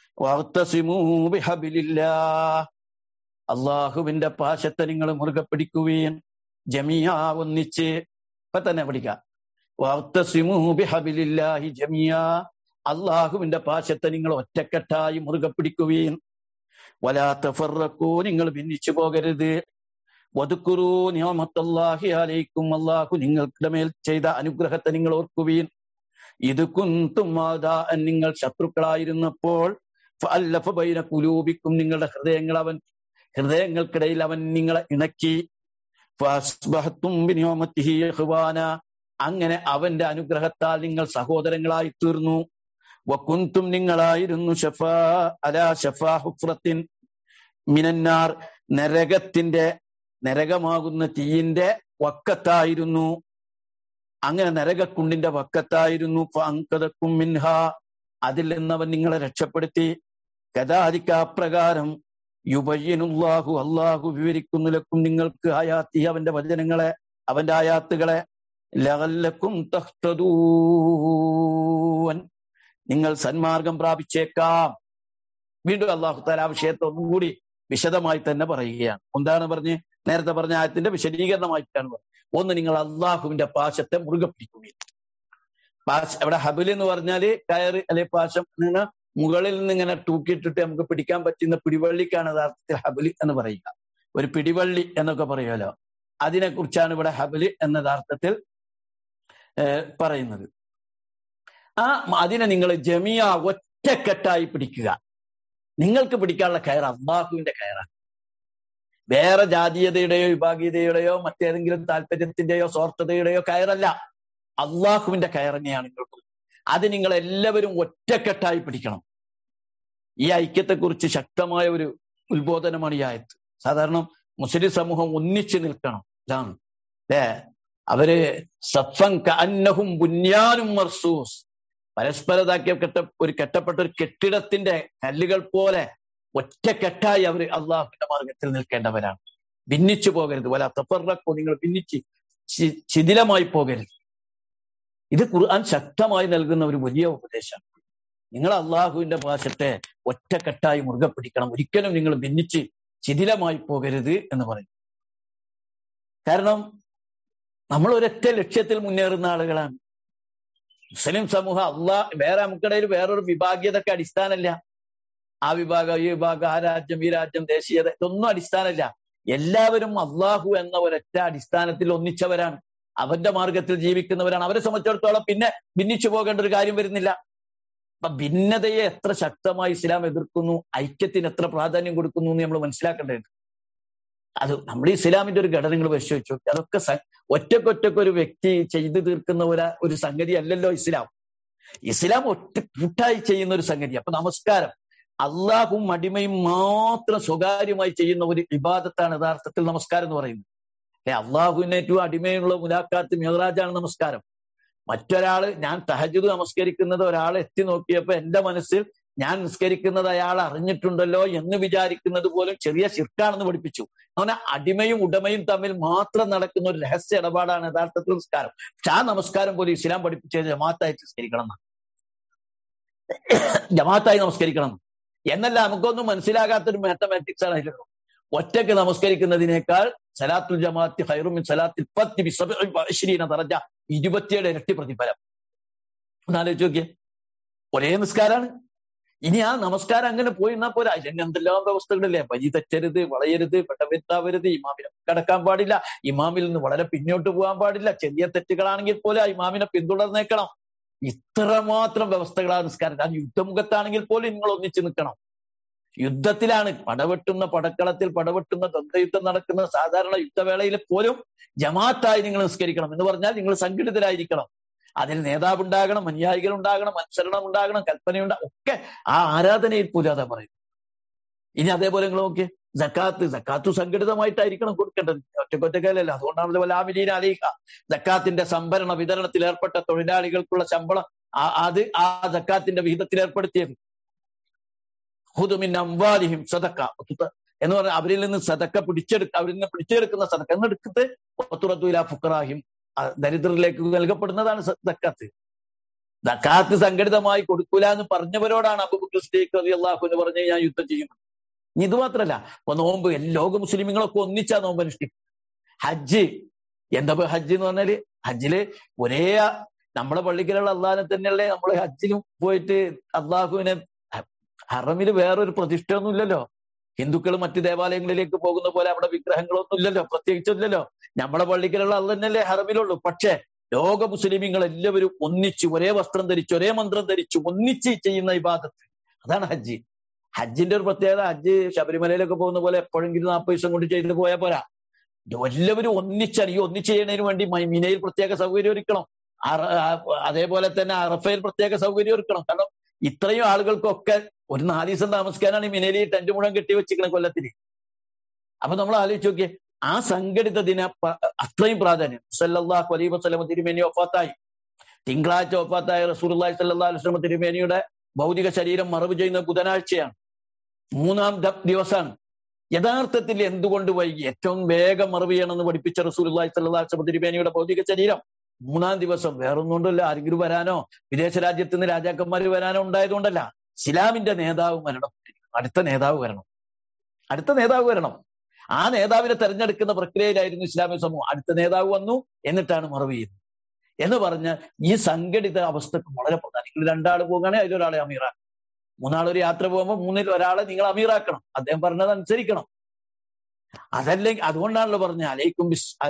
പറഞ്ഞു അള്ളാഹുവിന്റെ പാശത്തെ നിങ്ങൾ മുറുകെ പിടിക്കുകയും ജമിയ ഒന്നിച്ച് ഇപ്പൊ തന്നെ പഠിക്കാം ജമിയ അള്ളാഹുവിന്റെ പാശത്തെ നിങ്ങൾ ഒറ്റക്കെട്ടായി മുറുകെ പിടിക്കുകയും വലാത്ത ഫറക്കൂ നിങ്ങൾ ഭിന്നിച്ചു പോകരുത് വതുക്കുറൂ നിയമത്തല്ലാഹി അലൈക്കും അള്ളാഹു നിങ്ങളുടെ മേൽ ചെയ്ത അനുഗ്രഹത്തെ നിങ്ങൾ ഓർക്കുകയും ഇത് കുന്തും നിങ്ങൾ ശത്രുക്കളായിരുന്നപ്പോൾ അല്ലഫ ബൈന കുലൂപിക്കും നിങ്ങളുടെ ഹൃദയങ്ങൾ അവൻ ഹൃദയങ്ങൾക്കിടയിൽ അവൻ നിങ്ങളെ ഇണക്കി അങ്ങനെ അവന്റെ അനുഗ്രഹത്താൽ നിങ്ങൾ സഹോദരങ്ങളായി തീർന്നു വക്കുന്തും നിങ്ങളായിരുന്നു ഷഫാ അലാ ഷഫാ ഹുഫ്രത്തിൻ മിനന്നാർ നരകത്തിന്റെ നരകമാകുന്ന തീയിന്റെ വക്കത്തായിരുന്നു അങ്ങനെ നരകക്കുണ്ടിന്റെ വക്കത്തായിരുന്നു അങ്കതക്കും മിൻഹ അതിൽ നിന്നവൻ നിങ്ങളെ രക്ഷപ്പെടുത്തി കഥാതിക്ക അപ്രകാരം യുബയ്യനുല്ലാഹു അള്ളാഹു വിവരിക്കുന്നു ലക്കും നിങ്ങൾക്ക് ആയാത്തി അവന്റെ വചനങ്ങളെ അവന്റെ ആയാത്തുകളെ ലഹല്ലക്കും തഹ്തദൂൻ നിങ്ങൾ സന്മാർഗം പ്രാപിച്ചേക്കാം വീണ്ടും അള്ളാഹു താല ആ വിഷയത്തെ ഒന്നുകൂടി വിശദമായി തന്നെ പറയുകയാണ് എന്താണ് പറഞ്ഞ് നേരത്തെ പറഞ്ഞ ആയത്തിന്റെ വിശദീകരണമായിട്ടാണ് പറഞ്ഞത് ഒന്ന് നിങ്ങൾ അള്ളാഹുവിന്റെ പാശത്തെ മുറുകെ പിടിക്കുകയും പാശ അവിടെ ഹബിൽ എന്ന് പറഞ്ഞാല് കയറ് അല്ലെ പാശം നിന്ന് മുകളിൽ നിന്ന് ഇങ്ങനെ തൂക്കിയിട്ടിട്ട് നമുക്ക് പിടിക്കാൻ പറ്റുന്ന പിടിവള്ളിക്കാണ് യഥാർത്ഥത്തിൽ ഹബില് എന്ന് പറയുക ഒരു പിടിവള്ളി എന്നൊക്കെ പറയുമല്ലോ അതിനെ കുറിച്ചാണ് ഇവിടെ ഹബില് എന്ന യഥാർത്ഥത്തിൽ പറയുന്നത് ആ അതിനെ നിങ്ങൾ ജമിയ ഒറ്റക്കെട്ടായി പിടിക്കുക നിങ്ങൾക്ക് പിടിക്കാനുള്ള കയർ അള്ളാഹുവിന്റെ കയറാണ് വേറെ ജാതീയതയുടെയോ വിഭാഗീയതയുടെയോ മറ്റേതെങ്കിലും താല്പര്യത്തിന്റെയോ സ്വാർത്ഥതയുടെയോ കയറല്ല അള്ളാഹുവിന്റെ കയർ തന്നെയാണ് നിങ്ങൾക്ക് അത് നിങ്ങൾ എല്ലാവരും ഒറ്റക്കെട്ടായി പിടിക്കണം ഈ ഐക്യത്തെക്കുറിച്ച് ശക്തമായ ഒരു ഉത്ബോധനമാണ് ഈ ആയത്ത് സാധാരണ മുസ്ലിം സമൂഹം ഒന്നിച്ചു നിൽക്കണം ഇതാണ് അല്ലേ അവര് സഫൻ കന്നഹും ബുന്യാനും മർസൂസ് പരസ്പരതാക്കിയ കെട്ട ഒരു കെട്ടപ്പെട്ട ഒരു കെട്ടിടത്തിന്റെ കല്ലുകൾ പോലെ ഒറ്റക്കെട്ടായി അവർ അള്ളാഹുവിന്റെ മാർഗത്തിൽ നിൽക്കേണ്ടവരാണ് ഭിന്നിച്ചു പോകരുത് വല തപ്പറക്കോ നിങ്ങൾ ഭിന്നിച്ച് ശിഥിലമായി പോകരുത് ഇത് ഖുർആൻ ശക്തമായി നൽകുന്ന ഒരു വലിയ ഉപദേശമാണ് നിങ്ങൾ അള്ളാഹുവിന്റെ ഭാഷത്തെ ഒറ്റക്കെട്ടായി മുറുകെ പിടിക്കണം ഒരിക്കലും നിങ്ങൾ ഭിന്നിച്ച് ശിഥിലമായി പോകരുത് എന്ന് പറയും കാരണം നമ്മൾ ഒരൊറ്റ ലക്ഷ്യത്തിൽ മുന്നേറുന്ന ആളുകളാണ് മുസ്ലിം സമൂഹം അള്ളാഹ് വേറെ നമുക്കിടയിൽ വേറൊരു വിഭാഗീയതക്ക് അടിസ്ഥാനമല്ല ആ വിഭാഗം ഈ വിഭാഗം ആ രാജ്യം ഈ രാജ്യം ദേശീയത ഇതൊന്നും അടിസ്ഥാനമില്ല എല്ലാവരും അള്ളാഹു എന്ന ഒരൊറ്റ അടിസ്ഥാനത്തിൽ ഒന്നിച്ചവരാണ് അവന്റെ മാർഗത്തിൽ ജീവിക്കുന്നവരാണ് അവരെ സംബന്ധിച്ചിടത്തോളം പിന്നെ ഭിന്നിച്ചു പോകേണ്ട ഒരു കാര്യം വരുന്നില്ല അപ്പൊ ഭിന്നതയെ എത്ര ശക്തമായി ഇസ്ലാം എതിർക്കുന്നു ഐക്യത്തിന് എത്ര പ്രാധാന്യം കൊടുക്കുന്നു എന്ന് നമ്മൾ മനസ്സിലാക്കേണ്ടതുണ്ട് അത് നമ്മുടെ ഇസ്ലാമിന്റെ ഒരു ഘടനകൾ പരിശോധിച്ചു അതൊക്കെ ഒറ്റക്കൊറ്റക്ക് ഒരു വ്യക്തി ചെയ്തു തീർക്കുന്ന ഒരു ഒരു സംഗതി അല്ലല്ലോ ഇസ്ലാം ഇസ്ലാം ഒറ്റ കൂട്ടായി ചെയ്യുന്ന ഒരു സംഗതി അപ്പൊ നമസ്കാരം അള്ളാഹും അടിമയും മാത്രം സ്വകാര്യമായി ചെയ്യുന്ന ഒരു വിവാദത്താണ് യഥാർത്ഥത്തിൽ നമസ്കാരം എന്ന് പറയുന്നത് ഏ അള്ളാഹുവിന് ഏറ്റവും അടിമയുള്ള മുലാഖാത്ത് മിഹറാജാണ് നമസ്കാരം മറ്റൊരാള് ഞാൻ തഹജുദ് നമസ്കരിക്കുന്നത് ഒരാൾ എത്തി നോക്കിയപ്പോ എന്റെ മനസ്സിൽ ഞാൻ നിസ്കരിക്കുന്നത് അയാൾ അറിഞ്ഞിട്ടുണ്ടല്ലോ എന്ന് വിചാരിക്കുന്നത് പോലും ചെറിയ ശിർക്കാണെന്ന് പഠിപ്പിച്ചു അങ്ങനെ അടിമയും ഉടമയും തമ്മിൽ മാത്രം നടക്കുന്ന ഒരു രഹസ്യ ഇടപാടാണ് യഥാർത്ഥത്തിൽ നമസ്കാരം പക്ഷെ ആ നമസ്കാരം പോലും ഇസ്ലാം പഠിപ്പിച്ചത് ജമാഅത്തായി നിസ്കരിക്കണം ജമാഅത്തായി നമസ്കരിക്കണം എന്നല്ല നമുക്കൊന്നും മനസ്സിലാകാത്തൊരു മാത്തമാറ്റിക്സ് ആണ് അതിലുള്ളത് ഒറ്റയ്ക്ക് നമസ്കരിക്കുന്നതിനേക്കാൾ സലാത്തുൽ ജമാഅത്തി ഹൈറുമിൻ സലാത്തിൽ പത്തി ബിശ്രീന തറജ ഇരുപത്തിയേഴ് ഇരട്ടി പ്രതിഫലം ഒന്നാലോചിച്ച് നോക്കിയേ ഒരേ നിസ്കാരാണ് ഇനി ആ നമസ്കാരം അങ്ങനെ പോയി എന്നാ പോരാ അതിന് എന്തെല്ലാം വ്യവസ്ഥകളില്ലേ വഴി തെറ്റരുത് വളയരുത് പെട്ടവെത്താവരുത് ഇമാമിനെ കടക്കാൻ പാടില്ല ഇമാമിൽ നിന്ന് വളരെ പിന്നോട്ട് പോകാൻ പാടില്ല ചെറിയ തെറ്റുകളാണെങ്കിൽ പോലും ആ ഇമാമിനെ പിന്തുടർന്നേക്കണം ഇത്രമാത്രം വ്യവസ്ഥകളാണ് നിസ്കാരം അത് യുദ്ധമുഖത്താണെങ്കിൽ പോലും നിങ്ങൾ ഒന്നിച്ചു നിൽക്കണം യുദ്ധത്തിലാണ് പടവെട്ടുന്ന പടക്കളത്തിൽ പടവെട്ടുന്ന ദ്വന്ദ്വയുദ്ധം നടക്കുന്ന സാധാരണ യുദ്ധവേളയിൽ പോലും ജമാഅത്തായി നിങ്ങൾ നിസ്കരിക്കണം എന്ന് പറഞ്ഞാൽ നിങ്ങൾ സംഘടിതരായിരിക്കണം അതിൽ നേതാവ് ഉണ്ടാകണം അനുയായികൾ ഉണ്ടാകണം അനുസരണം ഉണ്ടാകണം കൽപ്പനയുണ്ടാ ഒക്കെ ആ ആരാധനയിൽ പോലും അതാ പറയുന്നത് ഇനി അതേപോലെ നിങ്ങൾ നോക്കിയേ ജക്കാത്ത് ജക്കാത്ത് സംഘടിതമായിട്ടായിരിക്കണം കൊടുക്കേണ്ടത് ഒറ്റക്കൊറ്റക്കല്ലല്ലോ അതുകൊണ്ടാണ് വലാമിലീൻ അലീഹ ജക്കാത്തിന്റെ സംഭരണ വിതരണത്തിൽ ഏർപ്പെട്ട തൊഴിലാളികൾക്കുള്ള ശമ്പളം അത് ആ ജക്കാത്തിന്റെ വിഹിതത്തിൽ ഏർപ്പെടുത്തിയത് ഹുദുമിൻ അംവാലിഹിം സദക്ക എന്ന് പറഞ്ഞാൽ അവരിൽ നിന്ന് സദക്ക പിടിച്ചെടുക്ക അവരിൽ നിന്ന് പിടിച്ചെടുക്കുന്ന സദക്ക എന്നെടുക്കത്ത് ഒത്തുറത്തുല ഫുക്കറാഹിം ദരിദ്രരിലേക്ക് നൽകപ്പെടുന്നതാണ് ദക്കാത്ത് ദക്കാത്ത് സംഘടിതമായി കൊടുക്കൂല എന്ന് പറഞ്ഞവരോടാണ് അബുബക്കർ സിദ്ദീഖ് റതി അള്ളാഹു എന്ന് പറഞ്ഞ് ഞാൻ യുദ്ധം ചെയ്യുന്നത് ഇത് മാത്രല്ല ഇപ്പൊ നോമ്പ് ലോക മുസ്ലിമുകളൊക്കെ ഒന്നിച്ചാ നോമ്പ് അനുഷ്ഠിക്കും ഹജ്ജ് എന്താ ഹജ്ജ് എന്ന് പറഞ്ഞാല് ഹജ്ജില് ഒരേ നമ്മുടെ പള്ളിക്കലുള്ള അള്ളാഹിനെ തന്നെയല്ലേ നമ്മൾ ഹജ്ജിലും പോയിട്ട് അള്ളാഹുവിനെ ഹറമിൽ വേറൊരു പ്രതിഷ്ഠയൊന്നും ഇല്ലല്ലോ ഹിന്ദുക്കൾ മറ്റു ദേവാലയങ്ങളിലേക്ക് പോകുന്ന പോലെ അവിടെ വിഗ്രഹങ്ങളൊന്നും ഇല്ലല്ലോ പ്രത്യേകിച്ചില്ലല്ലോ നമ്മുടെ പള്ളിക്കലുള്ള അത് തന്നെയല്ലേ ഹറമിലുള്ളൂ പക്ഷേ ലോക മുസ്ലിമീങ്ങൾ എല്ലാവരും ഒന്നിച്ച് ഒരേ വസ്ത്രം ധരിച്ച് ഒരേ മന്ത്രം ധരിച്ച് ഒന്നിച്ച് ചെയ്യുന്ന ഇബാദത്ത് അതാണ് ഹജ്ജ് ഹജ്ജിന്റെ ഒരു പ്രത്യേകത ഹജ്ജ് ശബരിമലയിലൊക്കെ പോകുന്ന പോലെ എപ്പോഴെങ്കിലും നാൽപ്പത് ദിവസം കൊണ്ട് ചെയ്തു പോയാൽ പോരാ എല്ലാവരും ഒന്നിച്ചാണ് ഈ ഒന്നിച്ച് ചെയ്യുന്നതിന് വേണ്ടി മിനയിൽ പ്രത്യേക സൗകര്യം ഒരുക്കണം അതേപോലെ തന്നെ അറഫയിൽ പ്രത്യേക സൗകര്യം ഒരുക്കണം കാരണം ഇത്രയും ആളുകൾക്കൊക്കെ ഒരു നാല് ദിവസം താമസിക്കാനാണ് ഈ മിനലി ടെന്റ് മുഴുവൻ കെട്ടി വെച്ചിരിക്കണം കൊല്ലത്തിന് അപ്പൊ നമ്മൾ ആലോചിച്ച് നോക്കിയേ ആ സംഘടിത ദിന അത്രയും പ്രാധാന്യം സല്ലാഹു അലൈ വസ്ലമ തിരുമേനി ഒഫാത്തായി തിങ്കളാഴ്ച ഒഫാത്തായ റസൂർലായി സല്ലാ അലുസ്ലമ തിരുമേനിയുടെ ഭൗതിക ശരീരം മറവ് ചെയ്യുന്ന ബുധനാഴ്ചയാണ് മൂന്നാം ദിവസമാണ് യഥാർത്ഥത്തിൽ എന്തുകൊണ്ട് വൈകി ഏറ്റവും വേഗം മറവ് ചെയ്യണമെന്ന് പഠിപ്പിച്ച റസൂർലായി സല്ലാ അലുസ്ലമ തിരുമേനിയുടെ ഭൗതിക ശരീരം മൂന്നാം ദിവസം വേറൊന്നുകൊണ്ടല്ല ആരെങ്കിലും വരാനോ വിദേശ രാജ്യത്ത് നിന്ന് രാജാക്കന്മാർ വരാനോ ഉണ്ടായതുകൊണ്ടല്ല ഇസ്ലാമിന്റെ നേതാവ് വരണം അടുത്ത നേതാവ് വരണം അടുത്ത നേതാവ് വരണം ആ നേതാവിനെ തെരഞ്ഞെടുക്കുന്ന പ്രക്രിയയിലായിരുന്നു ഇസ്ലാമിക സമൂഹം അടുത്ത നേതാവ് വന്നു എന്നിട്ടാണ് മറവ് ചെയ്യുന്നത് എന്ന് പറഞ്ഞ് ഈ സംഘടിത അവസ്ഥക്ക് വളരെ പ്രധാനം നിങ്ങൾ രണ്ടാൾ പോകുകയാണെങ്കിൽ അതിലൊരാളെ അമീറാക്കണം മൂന്നാളൊരു യാത്ര പോകുമ്പോൾ മൂന്നിൽ ഒരാളെ നിങ്ങൾ അമീറാക്കണം അദ്ദേഹം പറഞ്ഞത് അനുസരിക്കണം അതല്ലെങ്കിൽ അതുകൊണ്ടാണല്ലോ പറഞ്ഞ അലൈക്കും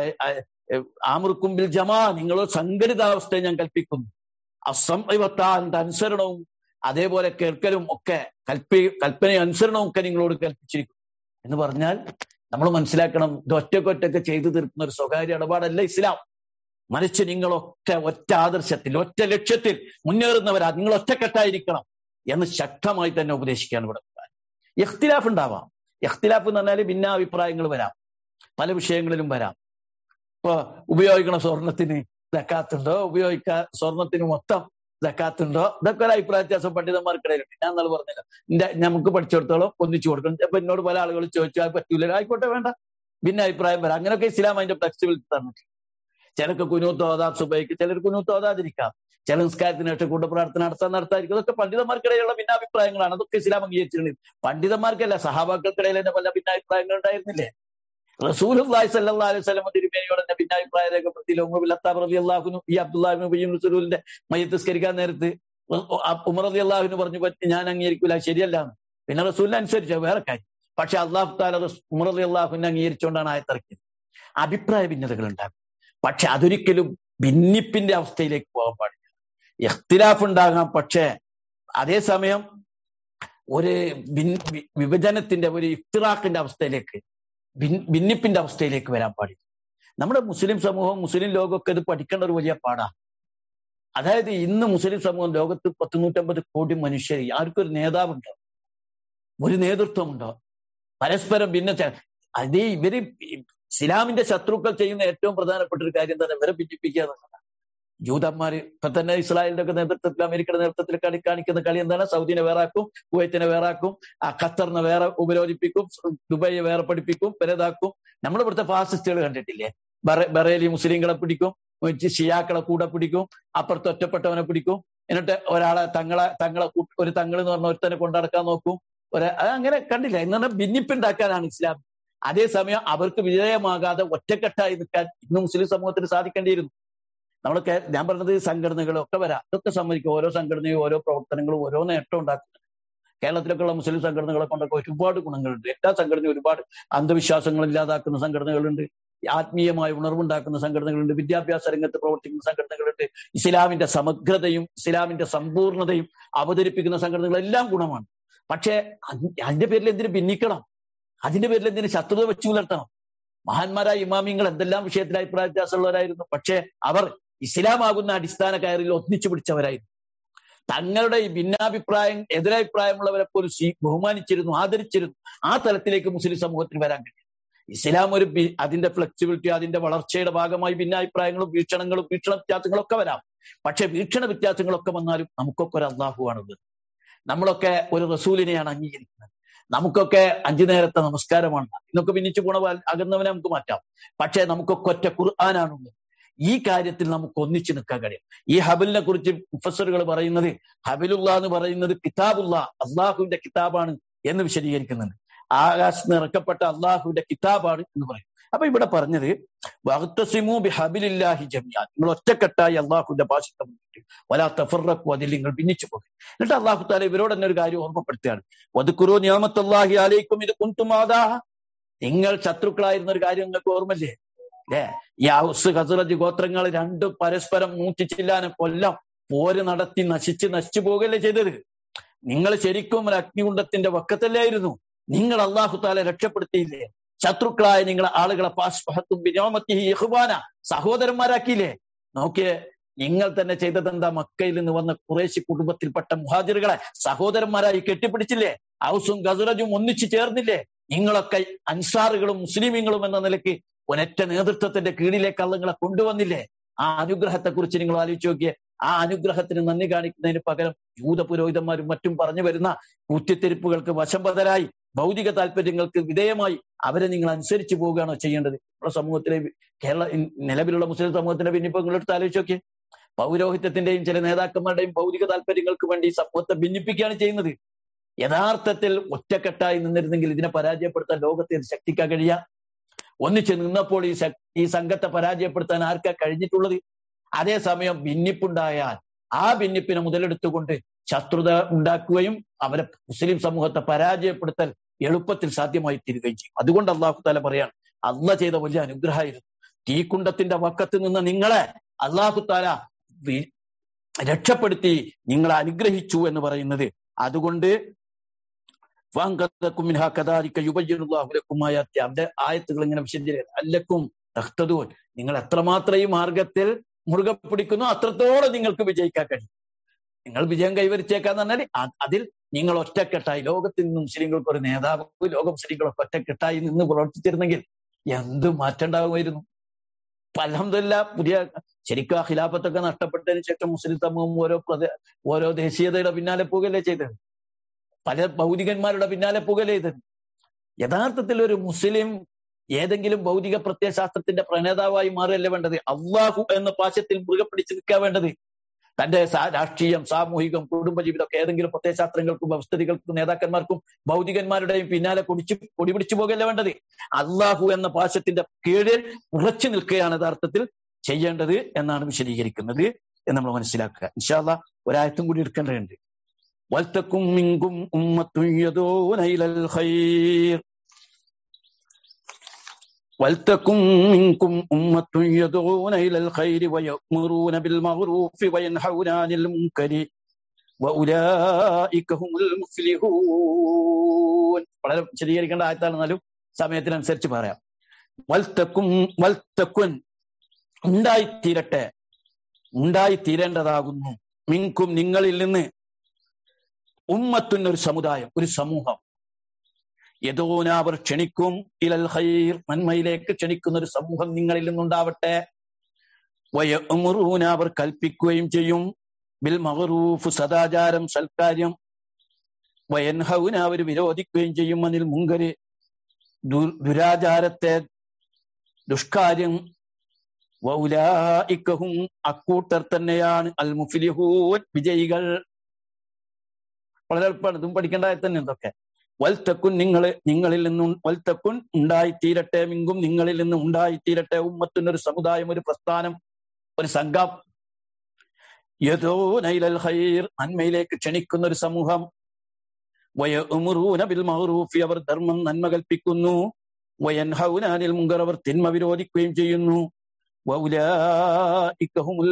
ആമുർക്കുമ്പിൽ ജമാ നിങ്ങൾ സംഘടിതാവസ്ഥയെ ഞാൻ കൽപ്പിക്കുന്നു അസംവത്താൻ അനുസരണവും അതേപോലെ കേൾക്കലും ഒക്കെ കൽപ്പി കൽപ്പനയും അനുസരണവും ഒക്കെ നിങ്ങളോട് കൽപ്പിച്ചിരിക്കും എന്ന് പറഞ്ഞാൽ നമ്മൾ മനസ്സിലാക്കണം ഇത് ഒറ്റക്കൊറ്റൊക്കെ ചെയ്തു തീർക്കുന്ന ഒരു സ്വകാര്യ ഇടപാടല്ല ഇസ്ലാം മറിച്ച് നിങ്ങളൊക്കെ ഒറ്റ ആദർശത്തിൽ ഒറ്റ ലക്ഷ്യത്തിൽ മുന്നേറുന്നവരാ നിങ്ങൾ ഒറ്റക്കെട്ടായിരിക്കണം എന്ന് ശക്തമായി തന്നെ ഉപദേശിക്കുകയാണ് ഇവിടെ ഇഖ്തിലാഫ് ഉണ്ടാവാം ഇഖ്തിലാഫ് എന്ന് പറഞ്ഞാൽ ഭിന്നാഭിപ്രായങ്ങൾ വരാം പല വിഷയങ്ങളിലും വരാം ഇപ്പൊ ഉപയോഗിക്കണ സ്വർണത്തിന് ദക്കാത്തുണ്ടോ ഉപയോഗിക്കാ സ്വർണത്തിന് മൊത്തം ദക്കാത്തുണ്ടോ ഇതൊക്കെ ഒരു അഭിപ്രായ വ്യത്യാസം പണ്ഡിതന്മാർക്കിടയിലുണ്ട് ഞാൻ എന്നാൽ പറഞ്ഞില്ല എന്റെ നമുക്ക് പഠിച്ചിടത്തോളം ഒന്നിച്ചു കൊടുക്കണം അപ്പൊ എന്നോട് പല ആളുകൾ ചോദിച്ചാൽ പറ്റൂല ആയിക്കോട്ടെ വേണ്ട ഭിന്ന അഭിപ്രായം വരാം അങ്ങനെയൊക്കെ ഇസ്ലാം അതിന്റെ ഫ്ലെക്സിബിലിറ്റി തന്നിട്ടുണ്ട് ചിലർക്ക് കുനൂത്ത് ഓതാം സുബൈക്ക് ചിലർ കുനൂത്ത് ഓതാതിരിക്കാം ചില നിസ്കാരത്തിന് ശേഷം കൂട്ടപ്രാർത്ഥന നടത്താൻ നടത്താതിരിക്കും അതൊക്കെ പണ്ഡിതന്മാർക്കിടയിലുള്ള ഭിന്നാഭിപ്രായങ്ങളാണ് അതൊക്കെ ഇസ്ലാം അംഗീകരിച്ചിട്ടുണ്ട് പണ്ഡിതന്മാർക്കല്ല സഹാബാക്കൾക്കിടയിൽ തന്നെ പല ഭിന്നാഭിപ്രായങ്ങൾ ഉണ്ടായിരുന്നില്ലേ റസൂൽ അള്ളാഹി സല്ലാ അലൈഹി സ്വലം തിരുമേനിയോട് തന്നെ ഭിന്നാഭിപ്രായ രേഖപ്പെടുത്തി ലോകവിലത്താബ് റബി അള്ളാഹുനു ഈ അബ്ദുല്ലാഹിബിൻ റസൂലിന്റെ മയ്യത്ത് സ്കരിക്കാൻ നേരത്ത് ഉമർ അലി അള്ളാഹുവിന് പറഞ്ഞു പറ്റി ഞാൻ അംഗീകരിക്കില്ല ശരിയല്ല പിന്നെ റസൂലിനെ അനുസരിച്ച വേറെ കാര്യം പക്ഷെ അള്ളാഹു താല ഉമർ അലി അള്ളാഹുവിനെ അംഗീകരിച്ചുകൊണ്ടാണ് ആയത്തിറക്കിയത് അഭിപ്രായ ഭിന്നതകൾ ഉണ്ടാകും പക്ഷെ അതൊരിക്കലും ഭിന്നിപ്പിന്റെ അവസ്ഥയിലേക്ക് പോകാൻ പാടില്ല ഇഖ്തിലാഫ് ഉണ്ടാകാം പക്ഷേ അതേസമയം ഒരു വിഭജനത്തിന്റെ ഒരു ഇഫ്തിറാഖിന്റെ അവസ്ഥയിലേക്ക് ഭിന്നിപ്പിന്റെ അവസ്ഥയിലേക്ക് വരാൻ പാടില്ല നമ്മുടെ മുസ്ലിം സമൂഹം മുസ്ലിം ലോകമൊക്കെ ഇത് പഠിക്കേണ്ട ഒരു വലിയ പാടാണ് അതായത് ഇന്ന് മുസ്ലിം സമൂഹം ലോകത്ത് പത്ത് നൂറ്റമ്പത് കോടി മനുഷ്യർ ആർക്കൊരു നേതാവുണ്ടോ ഒരു നേതൃത്വമുണ്ടോ പരസ്പരം ഭിന്ന അതേ ഇവര് ഇസ്ലാമിന്റെ ശത്രുക്കൾ ചെയ്യുന്ന ഏറ്റവും പ്രധാനപ്പെട്ട ഒരു കാര്യം തന്നെ ഇവരെ ഭിന്നിപ്പിക്കുക എന്നുള്ളതാണ് ജൂതന്മാര് ഇപ്പൊ തന്നെ ഇസ്രായേലിന്റെ ഒക്കെ നേതൃത്വത്തിൽ അമേരിക്കയുടെ നേതൃത്വത്തിൽ കളി കാണിക്കുന്ന കളി എന്താണ് സൗദിനെ വേറാക്കും കുവൈത്തിനെ വേറാക്കും ആ ഖത്തറിനെ വേറെ ഉപരോധിപ്പിക്കും ദുബൈയെ വേറെ പഠിപ്പിക്കും വലുതാക്കും നമ്മൾ ഇവിടുത്തെ ഫാസിസ്റ്റുകൾ കണ്ടിട്ടില്ലേ ബറേലി മുസ്ലിങ്ങളെ പിടിക്കും ഷിയാക്കളെ കൂടെ പിടിക്കും അപ്പുറത്ത് ഒറ്റപ്പെട്ടവനെ പിടിക്കും എന്നിട്ട് ഒരാളെ തങ്ങളെ തങ്ങളെ ഒരു തങ്ങൾ എന്ന് പറഞ്ഞ ഒരുത്തനെ കൊണ്ടടക്കാൻ നോക്കും ഒരു അങ്ങനെ കണ്ടില്ല എന്ന് പറഞ്ഞാൽ ഭിന്നിപ്പുണ്ടാക്കാനാണ് ഇസ്ലാം അതേസമയം അവർക്ക് വിജയമാകാതെ ഒറ്റക്കെട്ടായി നിൽക്കാൻ ഇന്ന് മുസ്ലിം സമൂഹത്തിന് സാധിക്കേണ്ടിയിരുന്നു നമ്മളൊക്കെ ഞാൻ പറഞ്ഞത് സംഘടനകളും ഒക്കെ വരാം അതൊക്കെ സമ്മതിക്കും ഓരോ സംഘടനയും ഓരോ പ്രവർത്തനങ്ങളും ഓരോ നേട്ടം ഉണ്ടാക്കുന്നുണ്ട് കേരളത്തിലൊക്കെയുള്ള മുസ്ലിം സംഘടനകളെ കൊണ്ടൊക്കെ ഒരുപാട് ഗുണങ്ങളുണ്ട് എല്ലാ സംഘടനയും ഒരുപാട് അന്ധവിശ്വാസങ്ങൾ ഇല്ലാതാക്കുന്ന സംഘടനകളുണ്ട് ആത്മീയമായ ഉണർവുണ്ടാക്കുന്ന സംഘടനകളുണ്ട് വിദ്യാഭ്യാസ രംഗത്ത് പ്രവർത്തിക്കുന്ന സംഘടനകളുണ്ട് ഇസ്ലാമിന്റെ സമഗ്രതയും ഇസ്ലാമിന്റെ സമ്പൂർണതയും അവതരിപ്പിക്കുന്ന സംഘടനകളെല്ലാം ഗുണമാണ് പക്ഷേ അതിന്റെ പേരിൽ എന്തിനു ഭിന്നിക്കണം അതിന്റെ പേരിൽ എന്തിനു ശത്രുത വെച്ചു പുലർത്തണം മഹാന്മാരായ ഇമാമിങ്ങൾ എന്തെല്ലാം വിഷയത്തിൽ അഭിപ്രായ വ്യത്യാസമുള്ളവരായിരുന്നു പക്ഷേ അവർ ഇസ്ലാമാകുന്ന അടിസ്ഥാന കയറിൽ ഒന്നിച്ചു പിടിച്ചവരായിരുന്നു തങ്ങളുടെ ഈ ഭിന്നാഭിപ്രായം എതിരഭിപ്രായമുള്ളവരെ പോലും ബഹുമാനിച്ചിരുന്നു ആദരിച്ചിരുന്നു ആ തലത്തിലേക്ക് മുസ്ലിം സമൂഹത്തിന് വരാൻ കഴിയും ഇസ്ലാം ഒരു അതിന്റെ ഫ്ലെക്സിബിലിറ്റി അതിന്റെ വളർച്ചയുടെ ഭാഗമായി ഭിന്നാഭിപ്രായങ്ങളും വീക്ഷണങ്ങളും വീക്ഷണ വ്യത്യാസങ്ങളും ഒക്കെ വരാം പക്ഷെ വീക്ഷണ വ്യത്യാസങ്ങളൊക്കെ വന്നാലും നമുക്കൊക്കെ ഒരു അള്ളാഹുവാണുള്ളത് നമ്മളൊക്കെ ഒരു റസൂലിനെയാണ് അംഗീകരിക്കുന്നത് നമുക്കൊക്കെ അഞ്ചു നേരത്തെ നമസ്കാരമാണ് ഇന്നൊക്കെ ഭിന്നിച്ചു ഗുണ അകന്നവനെ നമുക്ക് മാറ്റാം പക്ഷേ നമുക്കൊക്കെ ഒറ്റ ഖുർആാനാണുള്ളത് ഈ കാര്യത്തിൽ നമുക്ക് ഒന്നിച്ചു നിൽക്കാൻ കഴിയും ഈ ഹബിലിനെ കുറിച്ച് മുഫസറുകൾ പറയുന്നത് ഹബിലുള്ള എന്ന് പറയുന്നത് കിതാബുള്ള അള്ളാഹുവിന്റെ കിതാബാണ് എന്ന് വിശദീകരിക്കുന്നുണ്ട് ആകാശത്ത് ഇറക്കപ്പെട്ട അള്ളാഹുവിന്റെ കിതാബാണ് എന്ന് പറയും അപ്പൊ ഇവിടെ പറഞ്ഞത് വഹത്തസിമു ബി ഹബിലില്ലാഹി ജമിയ നിങ്ങൾ ഒറ്റക്കെട്ടായി അള്ളാഹുവിന്റെ ഭാഷത്തെ മുന്നിട്ട് വലാ തഫറക്കു അതിൽ നിങ്ങൾ ഭിന്നിച്ചു പോകും എന്നിട്ട് അള്ളാഹു താല ഇവരോട് തന്നെ ഒരു കാര്യം ഓർമ്മപ്പെടുത്തുകയാണ് വതുക്കുറു നിയമത്തല്ലാഹി അലൈക്കും ഇത് കുന്തുമാതാഹ നിങ്ങൾ ശത്രുക്കളായിരുന്ന ഒരു കാര്യം നിങ്ങൾക്ക് ഓർമ്മല്ലേ ഏ ഈ ഔസ് ഹസുറജ് ഗോത്രങ്ങൾ രണ്ടും പരസ്പരം മൂച്ചിച്ചില്ലാനും കൊല്ലം പോര് നടത്തി നശിച്ച് നശിച്ചു പോകുകയല്ലേ ചെയ്തത് നിങ്ങൾ ശരിക്കും ഒരു അഗ്നികുണ്ടത്തിന്റെ വക്കത്തല്ലായിരുന്നു നിങ്ങൾ അള്ളാഹു താലെ രക്ഷപ്പെടുത്തിയില്ലേ ശത്രുക്കളായ നിങ്ങളെ ആളുകളെ പാസ്വഹത്തും ബിനോമത്തിഹുബാന സഹോദരന്മാരാക്കിയില്ലേ നോക്കിയേ നിങ്ങൾ തന്നെ ചെയ്തത് എന്താ മക്കയിൽ നിന്ന് വന്ന കുറേശി കുടുംബത്തിൽപ്പെട്ട മുഹാജിറുകളെ സഹോദരന്മാരായി കെട്ടിപ്പിടിച്ചില്ലേ ഔസും ഗസുറജും ഒന്നിച്ചു ചേർന്നില്ലേ നിങ്ങളൊക്കെ അൻസാറുകളും മുസ്ലിമീങ്ങളും എന്ന നിലയ്ക്ക് ഒരൊറ്റ നേതൃത്വത്തിന്റെ കീഴിലേക്ക് അള്ളങ്ങളെ കൊണ്ടുവന്നില്ലേ ആ അനുഗ്രഹത്തെ കുറിച്ച് നിങ്ങൾ ആലോചിച്ച് നോക്കിയേ ആ അനുഗ്രഹത്തിന് നന്ദി കാണിക്കുന്നതിന് പകരം ജൂത പുരോഹിതന്മാരും മറ്റും പറഞ്ഞു വരുന്ന കുത്തിത്തിരിപ്പുകൾക്ക് വശംബദരായി ഭൗതിക താല്പര്യങ്ങൾക്ക് വിധേയമായി അവരെ നിങ്ങൾ അനുസരിച്ച് പോവുകയാണോ ചെയ്യേണ്ടത് നമ്മുടെ സമൂഹത്തിലെ കേരള നിലവിലുള്ള മുസ്ലിം സമൂഹത്തിന്റെ ഭിന്നിപ്പ് നിങ്ങളെടുത്ത് ആലോചിച്ച് നോക്കിയേ പൗരോഹിത്യത്തിന്റെയും ചില നേതാക്കന്മാരുടെയും ഭൗതിക താല്പര്യങ്ങൾക്ക് വേണ്ടി സമൂഹത്തെ ഭിന്നിപ്പിക്കുകയാണ് ചെയ്യുന്നത് യഥാർത്ഥത്തിൽ ഒറ്റക്കെട്ടായി നിന്നിരുന്നെങ്കിൽ ഇതിനെ പരാജയപ്പെടുത്താൻ ലോകത്തെ ശക്തിക്കാൻ കഴിയാ ഒന്നിച്ച് നിന്നപ്പോൾ ഈ ഈ സംഘത്തെ പരാജയപ്പെടുത്താൻ ആർക്കാ കഴിഞ്ഞിട്ടുള്ളത് അതേസമയം ഭിന്നിപ്പുണ്ടായാൽ ആ ഭിന്നിപ്പിനെ മുതലെടുത്തുകൊണ്ട് ശത്രുത ഉണ്ടാക്കുകയും അവരെ മുസ്ലിം സമൂഹത്തെ പരാജയപ്പെടുത്തൽ എളുപ്പത്തിൽ സാധ്യമായി തീരുകയും ചെയ്യും അതുകൊണ്ട് അള്ളാഹു താല പറയാണ് അല്ല ചെയ്ത വലിയ അനുഗ്രഹമായിരുന്നു തീക്കുണ്ടത്തിന്റെ വക്കത്ത് നിന്ന് നിങ്ങളെ അള്ളാഹു താല രക്ഷപ്പെടുത്തി നിങ്ങളെ അനുഗ്രഹിച്ചു എന്ന് പറയുന്നത് അതുകൊണ്ട് അവന്റെ ആയത്തുകൾ ഇങ്ങനെ വിശദീകരിക്കും അല്ലക്കും തഖ്തദൂൻ നിങ്ങൾ എത്രമാത്രം ഈ മാർഗത്തിൽ മുറുകെ പിടിക്കുന്നു അത്രത്തോളം നിങ്ങൾക്ക് വിജയിക്കാൻ കഴിയും നിങ്ങൾ വിജയം കൈവരിച്ചേക്കാന്ന് പറഞ്ഞാൽ അതിൽ നിങ്ങൾ ഒറ്റക്കെട്ടായി ലോകത്തിൽ നിന്ന് മുസ്ലിങ്ങൾക്ക് ഒരു നേതാവ് ലോക മുസ്ലിങ്ങളൊക്കെ ഒറ്റക്കെട്ടായി നിന്ന് പ്രവർത്തിച്ചിരുന്നെങ്കിൽ എന്ത് മാറ്റണ്ടാകുമായിരുന്നു അലഹമില്ല പുതിയ ശരിക്കും ആ ഖിലാഫത്തൊക്കെ നഷ്ടപ്പെട്ടതിന് ശേഷം മുസ്ലിം സമൂഹം ഓരോ ഓരോ ദേശീയതയുടെ പിന്നാലെ പോകുകയല്ലേ ചെയ്തത് പല ഭൗതികന്മാരുടെ പിന്നാലെ പോകുകയല്ലേ ചെയ്തത് യഥാർത്ഥത്തിൽ ഒരു മുസ്ലിം ഏതെങ്കിലും ഭൗതിക പ്രത്യയശാസ്ത്രത്തിന്റെ പ്രണേതാവായി മാറുകയല്ലേ വേണ്ടത് അള്ളാഹു എന്ന പാശത്തിൽ മുറുകെ പിടിച്ചു നിൽക്കാൻ വേണ്ടത് തന്റെ രാഷ്ട്രീയം സാമൂഹികം കുടുംബജീവിതമൊക്കെ ഏതെങ്കിലും പ്രത്യയശാസ്ത്രങ്ങൾക്കും വ്യവസ്ഥിതികൾക്കും നേതാക്കന്മാർക്കും ഭൗതികന്മാരുടെയും പിന്നാലെ കുടിച്ചു കൊടിപിടിച്ചു പോകല്ലേ വേണ്ടത് അള്ളാഹു എന്ന പാശത്തിന്റെ കീഴിൽ ഉറച്ചു നിൽക്കുകയാണ് യഥാർത്ഥത്തിൽ ചെയ്യേണ്ടത് എന്നാണ് വിശദീകരിക്കുന്നത് എന്ന് നമ്മൾ മനസ്സിലാക്കുക ഇൻഷാല്ല ഒരായത്തും കൂടി എടുക്കേണ്ടതുണ്ട് വൽത്തക്കും മിങ്കും ഉമ്മത്തും യദൂന ഇലൽ ഖൈർ ولتكن منكم أمة يدعون إلى الخير ويأمرون بالمعروف وينهون عن المنكر وأولئك هم المفلحون വളരെ വിശദീകരിക്കേണ്ട ആയത്താണെന്നാലും സമയത്തിനനുസരിച്ച് പറയാം വൽത്തക്കും വൽത്തക്കുൻ ഉണ്ടായിത്തീരട്ടെ ഉണ്ടായിത്തീരേണ്ടതാകുന്നു മിങ്കും നിങ്ങളിൽ നിന്ന് ഉമ്മത്തുൻ ഒരു സമുദായം ഒരു സമൂഹം യദോന അവർ ക്ഷണിക്കും ഇലൽ ഖൈർ നന്മയിലേക്ക് ക്ഷണിക്കുന്ന ഒരു സമൂഹം നിങ്ങളിൽ നിന്നുണ്ടാവട്ടെ വയമുറൂന അവർ കൽപ്പിക്കുകയും ചെയ്യും ബിൽ മഹറൂഫ് സദാചാരം സൽക്കാര്യം വയൻഹൗന അവർ വിരോധിക്കുകയും ചെയ്യും അനിൽ മുങ്കര് ദുരാചാരത്തെ ദുഷ്കാര്യം വൗലായിക്കഹും അക്കൂട്ടർ തന്നെയാണ് അൽ മുഫ്ലിഹൂൻ വിജയികൾ വളരെ എളുപ്പമാണ് ഇതും പഠിക്കേണ്ട തന്നെ എന്തൊക്കെ വൽത്തക്കുൻ നിങ്ങൾ നിങ്ങളിൽ നിന്നും വൽത്തക്കുൻ ഉണ്ടായിത്തീരട്ടെ മിങ്കും നിങ്ങളിൽ നിന്നും ഉണ്ടായിത്തീരട്ടെ ഉമ്മത്തിന് ഒരു സമുദായം ഒരു പ്രസ്ഥാനം ഒരു സംഘം യഥോ നൈലൽ ഖൈർ നന്മയിലേക്ക് ക്ഷണിക്കുന്ന ഒരു സമൂഹം വയഉമുറൂന ബിൽ മഅറൂഫി അവർ ധർമ്മം നന്മ കൽപ്പിക്കുന്നു വയൻഹൗന അനിൽ മുങ്കർ അവർ തിന്മ വിരോധിക്കുകയും ചെയ്യുന്നു വൗലായിക ഹുമുൽ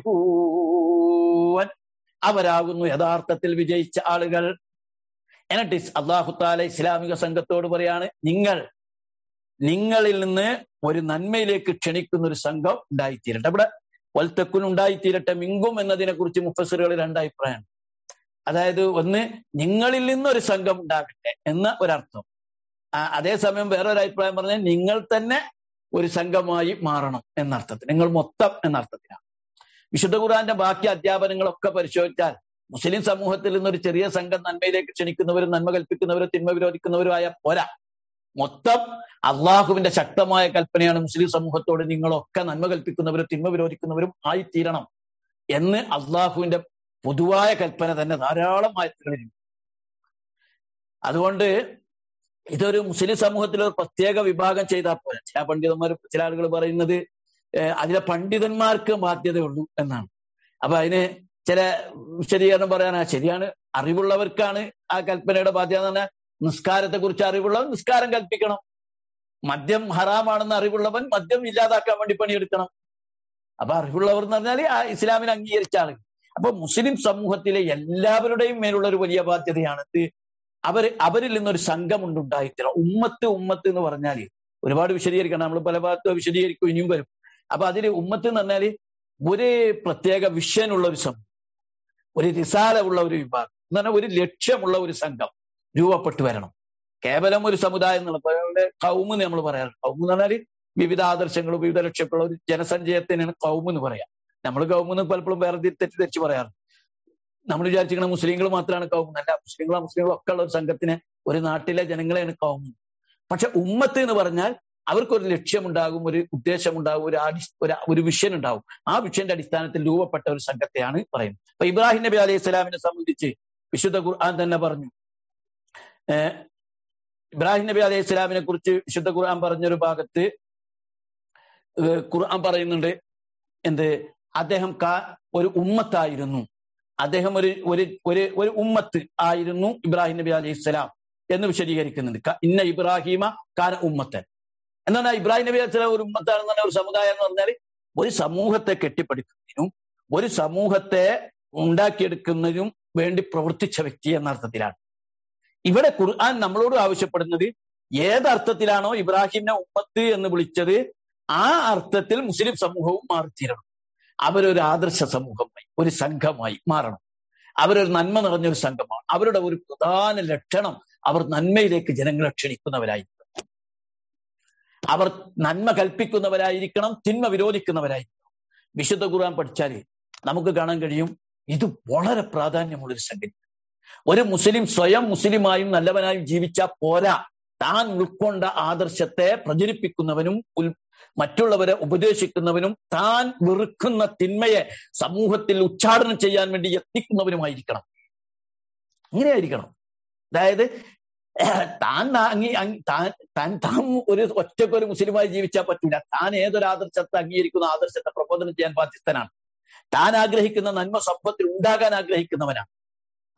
മുഫ്ലിഹൂൻ അവരാകുന്നു യഥാർത്ഥത്തിൽ വിജയിച്ച ആളുകൾ എന്നിട്ട് അള്ളാഹു താല ഇസ്ലാമിക സംഘത്തോട് പറയാണ് നിങ്ങൾ നിങ്ങളിൽ നിന്ന് ഒരു നന്മയിലേക്ക് ക്ഷണിക്കുന്ന ഒരു സംഘം ഉണ്ടായിത്തീരട്ടെ ഇവിടെ വൽത്തക്കുൻ ഉണ്ടായിത്തീരട്ടെ മിങ്കും എന്നതിനെ കുറിച്ച് മുഫസറുകൾ രണ്ടഭിപ്രായമാണ് അതായത് ഒന്ന് നിങ്ങളിൽ നിന്നൊരു സംഘം ഉണ്ടാകട്ടെ എന്ന ഒരർത്ഥം അതേസമയം വേറൊരു അഭിപ്രായം പറഞ്ഞാൽ നിങ്ങൾ തന്നെ ഒരു സംഘമായി മാറണം എന്നർത്ഥത്തിൽ നിങ്ങൾ മൊത്തം എന്നർത്ഥത്തിലാണ് വിശുദ്ധ ഖുർആന്റെ ബാക്കി അധ്യാപനങ്ങളൊക്കെ പരിശോധിച്ചാൽ മുസ്ലിം സമൂഹത്തിൽ നിന്നൊരു ചെറിയ സംഘം നന്മയിലേക്ക് ക്ഷണിക്കുന്നവരും നന്മ കൽപ്പിക്കുന്നവരും തിന്മ വിരോധിക്കുന്നവരും ആയ പോരാ മൊത്തം അള്ളാഹുവിന്റെ ശക്തമായ കൽപ്പനയാണ് മുസ്ലിം സമൂഹത്തോട് നിങ്ങളൊക്കെ നന്മ കൽപ്പിക്കുന്നവരും തിന്മ വിരോധിക്കുന്നവരും ആയിത്തീരണം എന്ന് അള്ളാഹുവിന്റെ പൊതുവായ കൽപ്പന തന്നെ ധാരാളം ആയത്തുകളിലുണ്ട് അതുകൊണ്ട് ഇതൊരു മുസ്ലിം സമൂഹത്തിൽ ഒരു പ്രത്യേക വിഭാഗം ചെയ്താൽ പോലെ ചില പണ്ഡിതന്മാർ ചില ആളുകൾ പറയുന്നത് അതിലെ പണ്ഡിതന്മാർക്ക് ബാധ്യതയുള്ളൂ എന്നാണ് അപ്പൊ അതിന് ചില വിശദീകരണം പറയാനാ ശരിയാണ് അറിവുള്ളവർക്കാണ് ആ കൽപ്പനയുടെ ബാധ്യത എന്ന് പറഞ്ഞാൽ നിസ്കാരത്തെ കുറിച്ച് അറിവുള്ളവൻ നിസ്കാരം കൽപ്പിക്കണം മദ്യം ഹറാമാണെന്ന് അറിവുള്ളവൻ മദ്യം ഇല്ലാതാക്കാൻ വേണ്ടി പണിയെടുക്കണം അപ്പൊ അറിവുള്ളവർ എന്ന് പറഞ്ഞാൽ ആ ഇസ്ലാമിനെ അംഗീകരിച്ച ആളുകൾ അപ്പൊ മുസ്ലിം സമൂഹത്തിലെ എല്ലാവരുടെയും മേലുള്ള ഒരു വലിയ ബാധ്യതയാണ് അവർ അവരിൽ നിന്നൊരു സംഘമുണ്ട് ഉണ്ടായിത്തീരണം ഉമ്മത്ത് ഉമ്മത്ത് എന്ന് പറഞ്ഞാൽ ഒരുപാട് വിശദീകരിക്കണം നമ്മൾ പല ഭാഗത്തും വിശദീകരിക്കും ഇനിയും വരും അപ്പൊ അതിൽ ഉമ്മത്ത് എന്ന് പറഞ്ഞാല് ഒരു പ്രത്യേക വിഷയനുള്ള ഒരു സമൂഹം ഒരു റിസാല ഉള്ള ഒരു വിഭാഗം എന്ന് പറഞ്ഞാൽ ഒരു ലക്ഷ്യമുള്ള ഒരു സംഘം രൂപപ്പെട്ടു വരണം കേവലം ഒരു സമുദായം എന്നുള്ള കൗമ് നമ്മൾ പറയാറ് കൗമ് എന്ന് പറഞ്ഞാൽ വിവിധ ആദർശങ്ങളും വിവിധ ലക്ഷ്യങ്ങളുള്ള ഒരു ജനസഞ്ചയത്തിനാണ് കൗമ് എന്ന് പറയാം നമ്മൾ കൗമെന്ന് പലപ്പോഴും വേറെ തെറ്റിദ്ധരിച്ച് പറയാറ് നമ്മൾ വിചാരിച്ചിരിക്കുന്ന മുസ്ലിങ്ങൾ മാത്രമാണ് കൗമ് അല്ല മുസ്ലിങ്ങളോ മുസ്ലിങ്ങളോ ഒക്കെ ഉള്ള ഒരു സംഘത്തിന് ഒരു നാട്ടിലെ ജനങ്ങളെയാണ് കൗമ് പക്ഷെ ഉമ്മത്ത് എന്ന് പറഞ്ഞാൽ അവർക്കൊരു ലക്ഷ്യമുണ്ടാകും ഒരു ഉദ്ദേശമുണ്ടാകും ഒരു അടി ഒരു വിഷൻ ഉണ്ടാകും ആ വിഷയന്റെ അടിസ്ഥാനത്തിൽ രൂപപ്പെട്ട ഒരു സംഘത്തെയാണ് പറയുന്നത് അപ്പൊ ഇബ്രാഹിം നബി അലൈഹി സ്വലാമിനെ സംബന്ധിച്ച് വിശുദ്ധ ഖുർആൻ തന്നെ പറഞ്ഞു ഏർ ഇബ്രാഹിം നബി അലൈഹി സ്വലാമിനെ കുറിച്ച് വിശുദ്ധ ഖുർആൻ പറഞ്ഞൊരു ഭാഗത്ത് ഖുർആൻ പറയുന്നുണ്ട് എന്ത് അദ്ദേഹം ഒരു ഉമ്മത്തായിരുന്നു അദ്ദേഹം ഒരു ഒരു ഒരു ഒരു ഉമ്മത്ത് ആയിരുന്നു ഇബ്രാഹിം നബി അലൈഹി സ്വലാം എന്ന് വിശദീകരിക്കുന്നുണ്ട് ഇന്ന ഇബ്രാഹിമ കാന ഉമ്മത്തൻ എന്താണ് ഇബ്രാഹിം നബി അലൈഹി സ്വലാം ഒരു ഉമ്മത്താണെന്ന് പറഞ്ഞ ഒരു സമുദായം എന്ന് പറഞ്ഞാൽ ഒരു സമൂഹത്തെ കെട്ടിപ്പടുക്കുന്നതിനും ഒരു സമൂഹത്തെ ഉണ്ടാക്കിയെടുക്കുന്നതിനും വേണ്ടി പ്രവർത്തിച്ച വ്യക്തി എന്ന അർത്ഥത്തിലാണ് ഇവിടെ ഖുർആൻ നമ്മളോട് ആവശ്യപ്പെടുന്നത് ഏതർത്ഥത്തിലാണോ ഇബ്രാഹിമിനെ ഉമ്മത്ത് എന്ന് വിളിച്ചത് ആ അർത്ഥത്തിൽ മുസ്ലിം സമൂഹവും മാറിത്തീരണം അവരൊരു ആദർശ സമൂഹമായി ഒരു സംഘമായി മാറണം അവരൊരു നന്മ നിറഞ്ഞൊരു സംഘമാണ് അവരുടെ ഒരു പ്രധാന ലക്ഷണം അവർ നന്മയിലേക്ക് ജനങ്ങളെ ക്ഷണിക്കുന്നവരായിരിക്കണം അവർ നന്മ കൽപ്പിക്കുന്നവരായിരിക്കണം തിന്മ വിരോധിക്കുന്നവരായിരിക്കണം വിശുദ്ധ ഖുർആൻ പഠിച്ചാൽ നമുക്ക് കാണാൻ കഴിയും ഇത് വളരെ പ്രാധാന്യമുള്ളൊരു സംഗതി ഒരു മുസ്ലിം സ്വയം മുസ്ലിമായും നല്ലവനായും ജീവിച്ചാൽ പോരാ താൻ ഉൾക്കൊണ്ട ആദർശത്തെ പ്രചരിപ്പിക്കുന്നവനും മറ്റുള്ളവരെ ഉപദേശിക്കുന്നവനും താൻ വെറുക്കുന്ന തിന്മയെ സമൂഹത്തിൽ ഉച്ചാടനം ചെയ്യാൻ വേണ്ടി എത്തിക്കുന്നവനുമായിരിക്കണം ഇങ്ങനെയായിരിക്കണം അതായത് താൻ അംഗീ താൻ താൻ താൻ ഒരു ഒറ്റയ്ക്ക് ഒരു മുസ്ലിമായി ജീവിച്ചാൽ പറ്റൂല താൻ ഏതൊരു ആദർശത്തെ അംഗീകരിക്കുന്ന ആദർശത്തെ പ്രബോധനം ചെയ്യാൻ ബാധ്യസ്ഥനാണ് താൻ ആഗ്രഹിക്കുന്ന നന്മ സമൂഹത്തിൽ ഉണ്ടാകാൻ ആഗ്രഹിക്കുന്നവനാണ്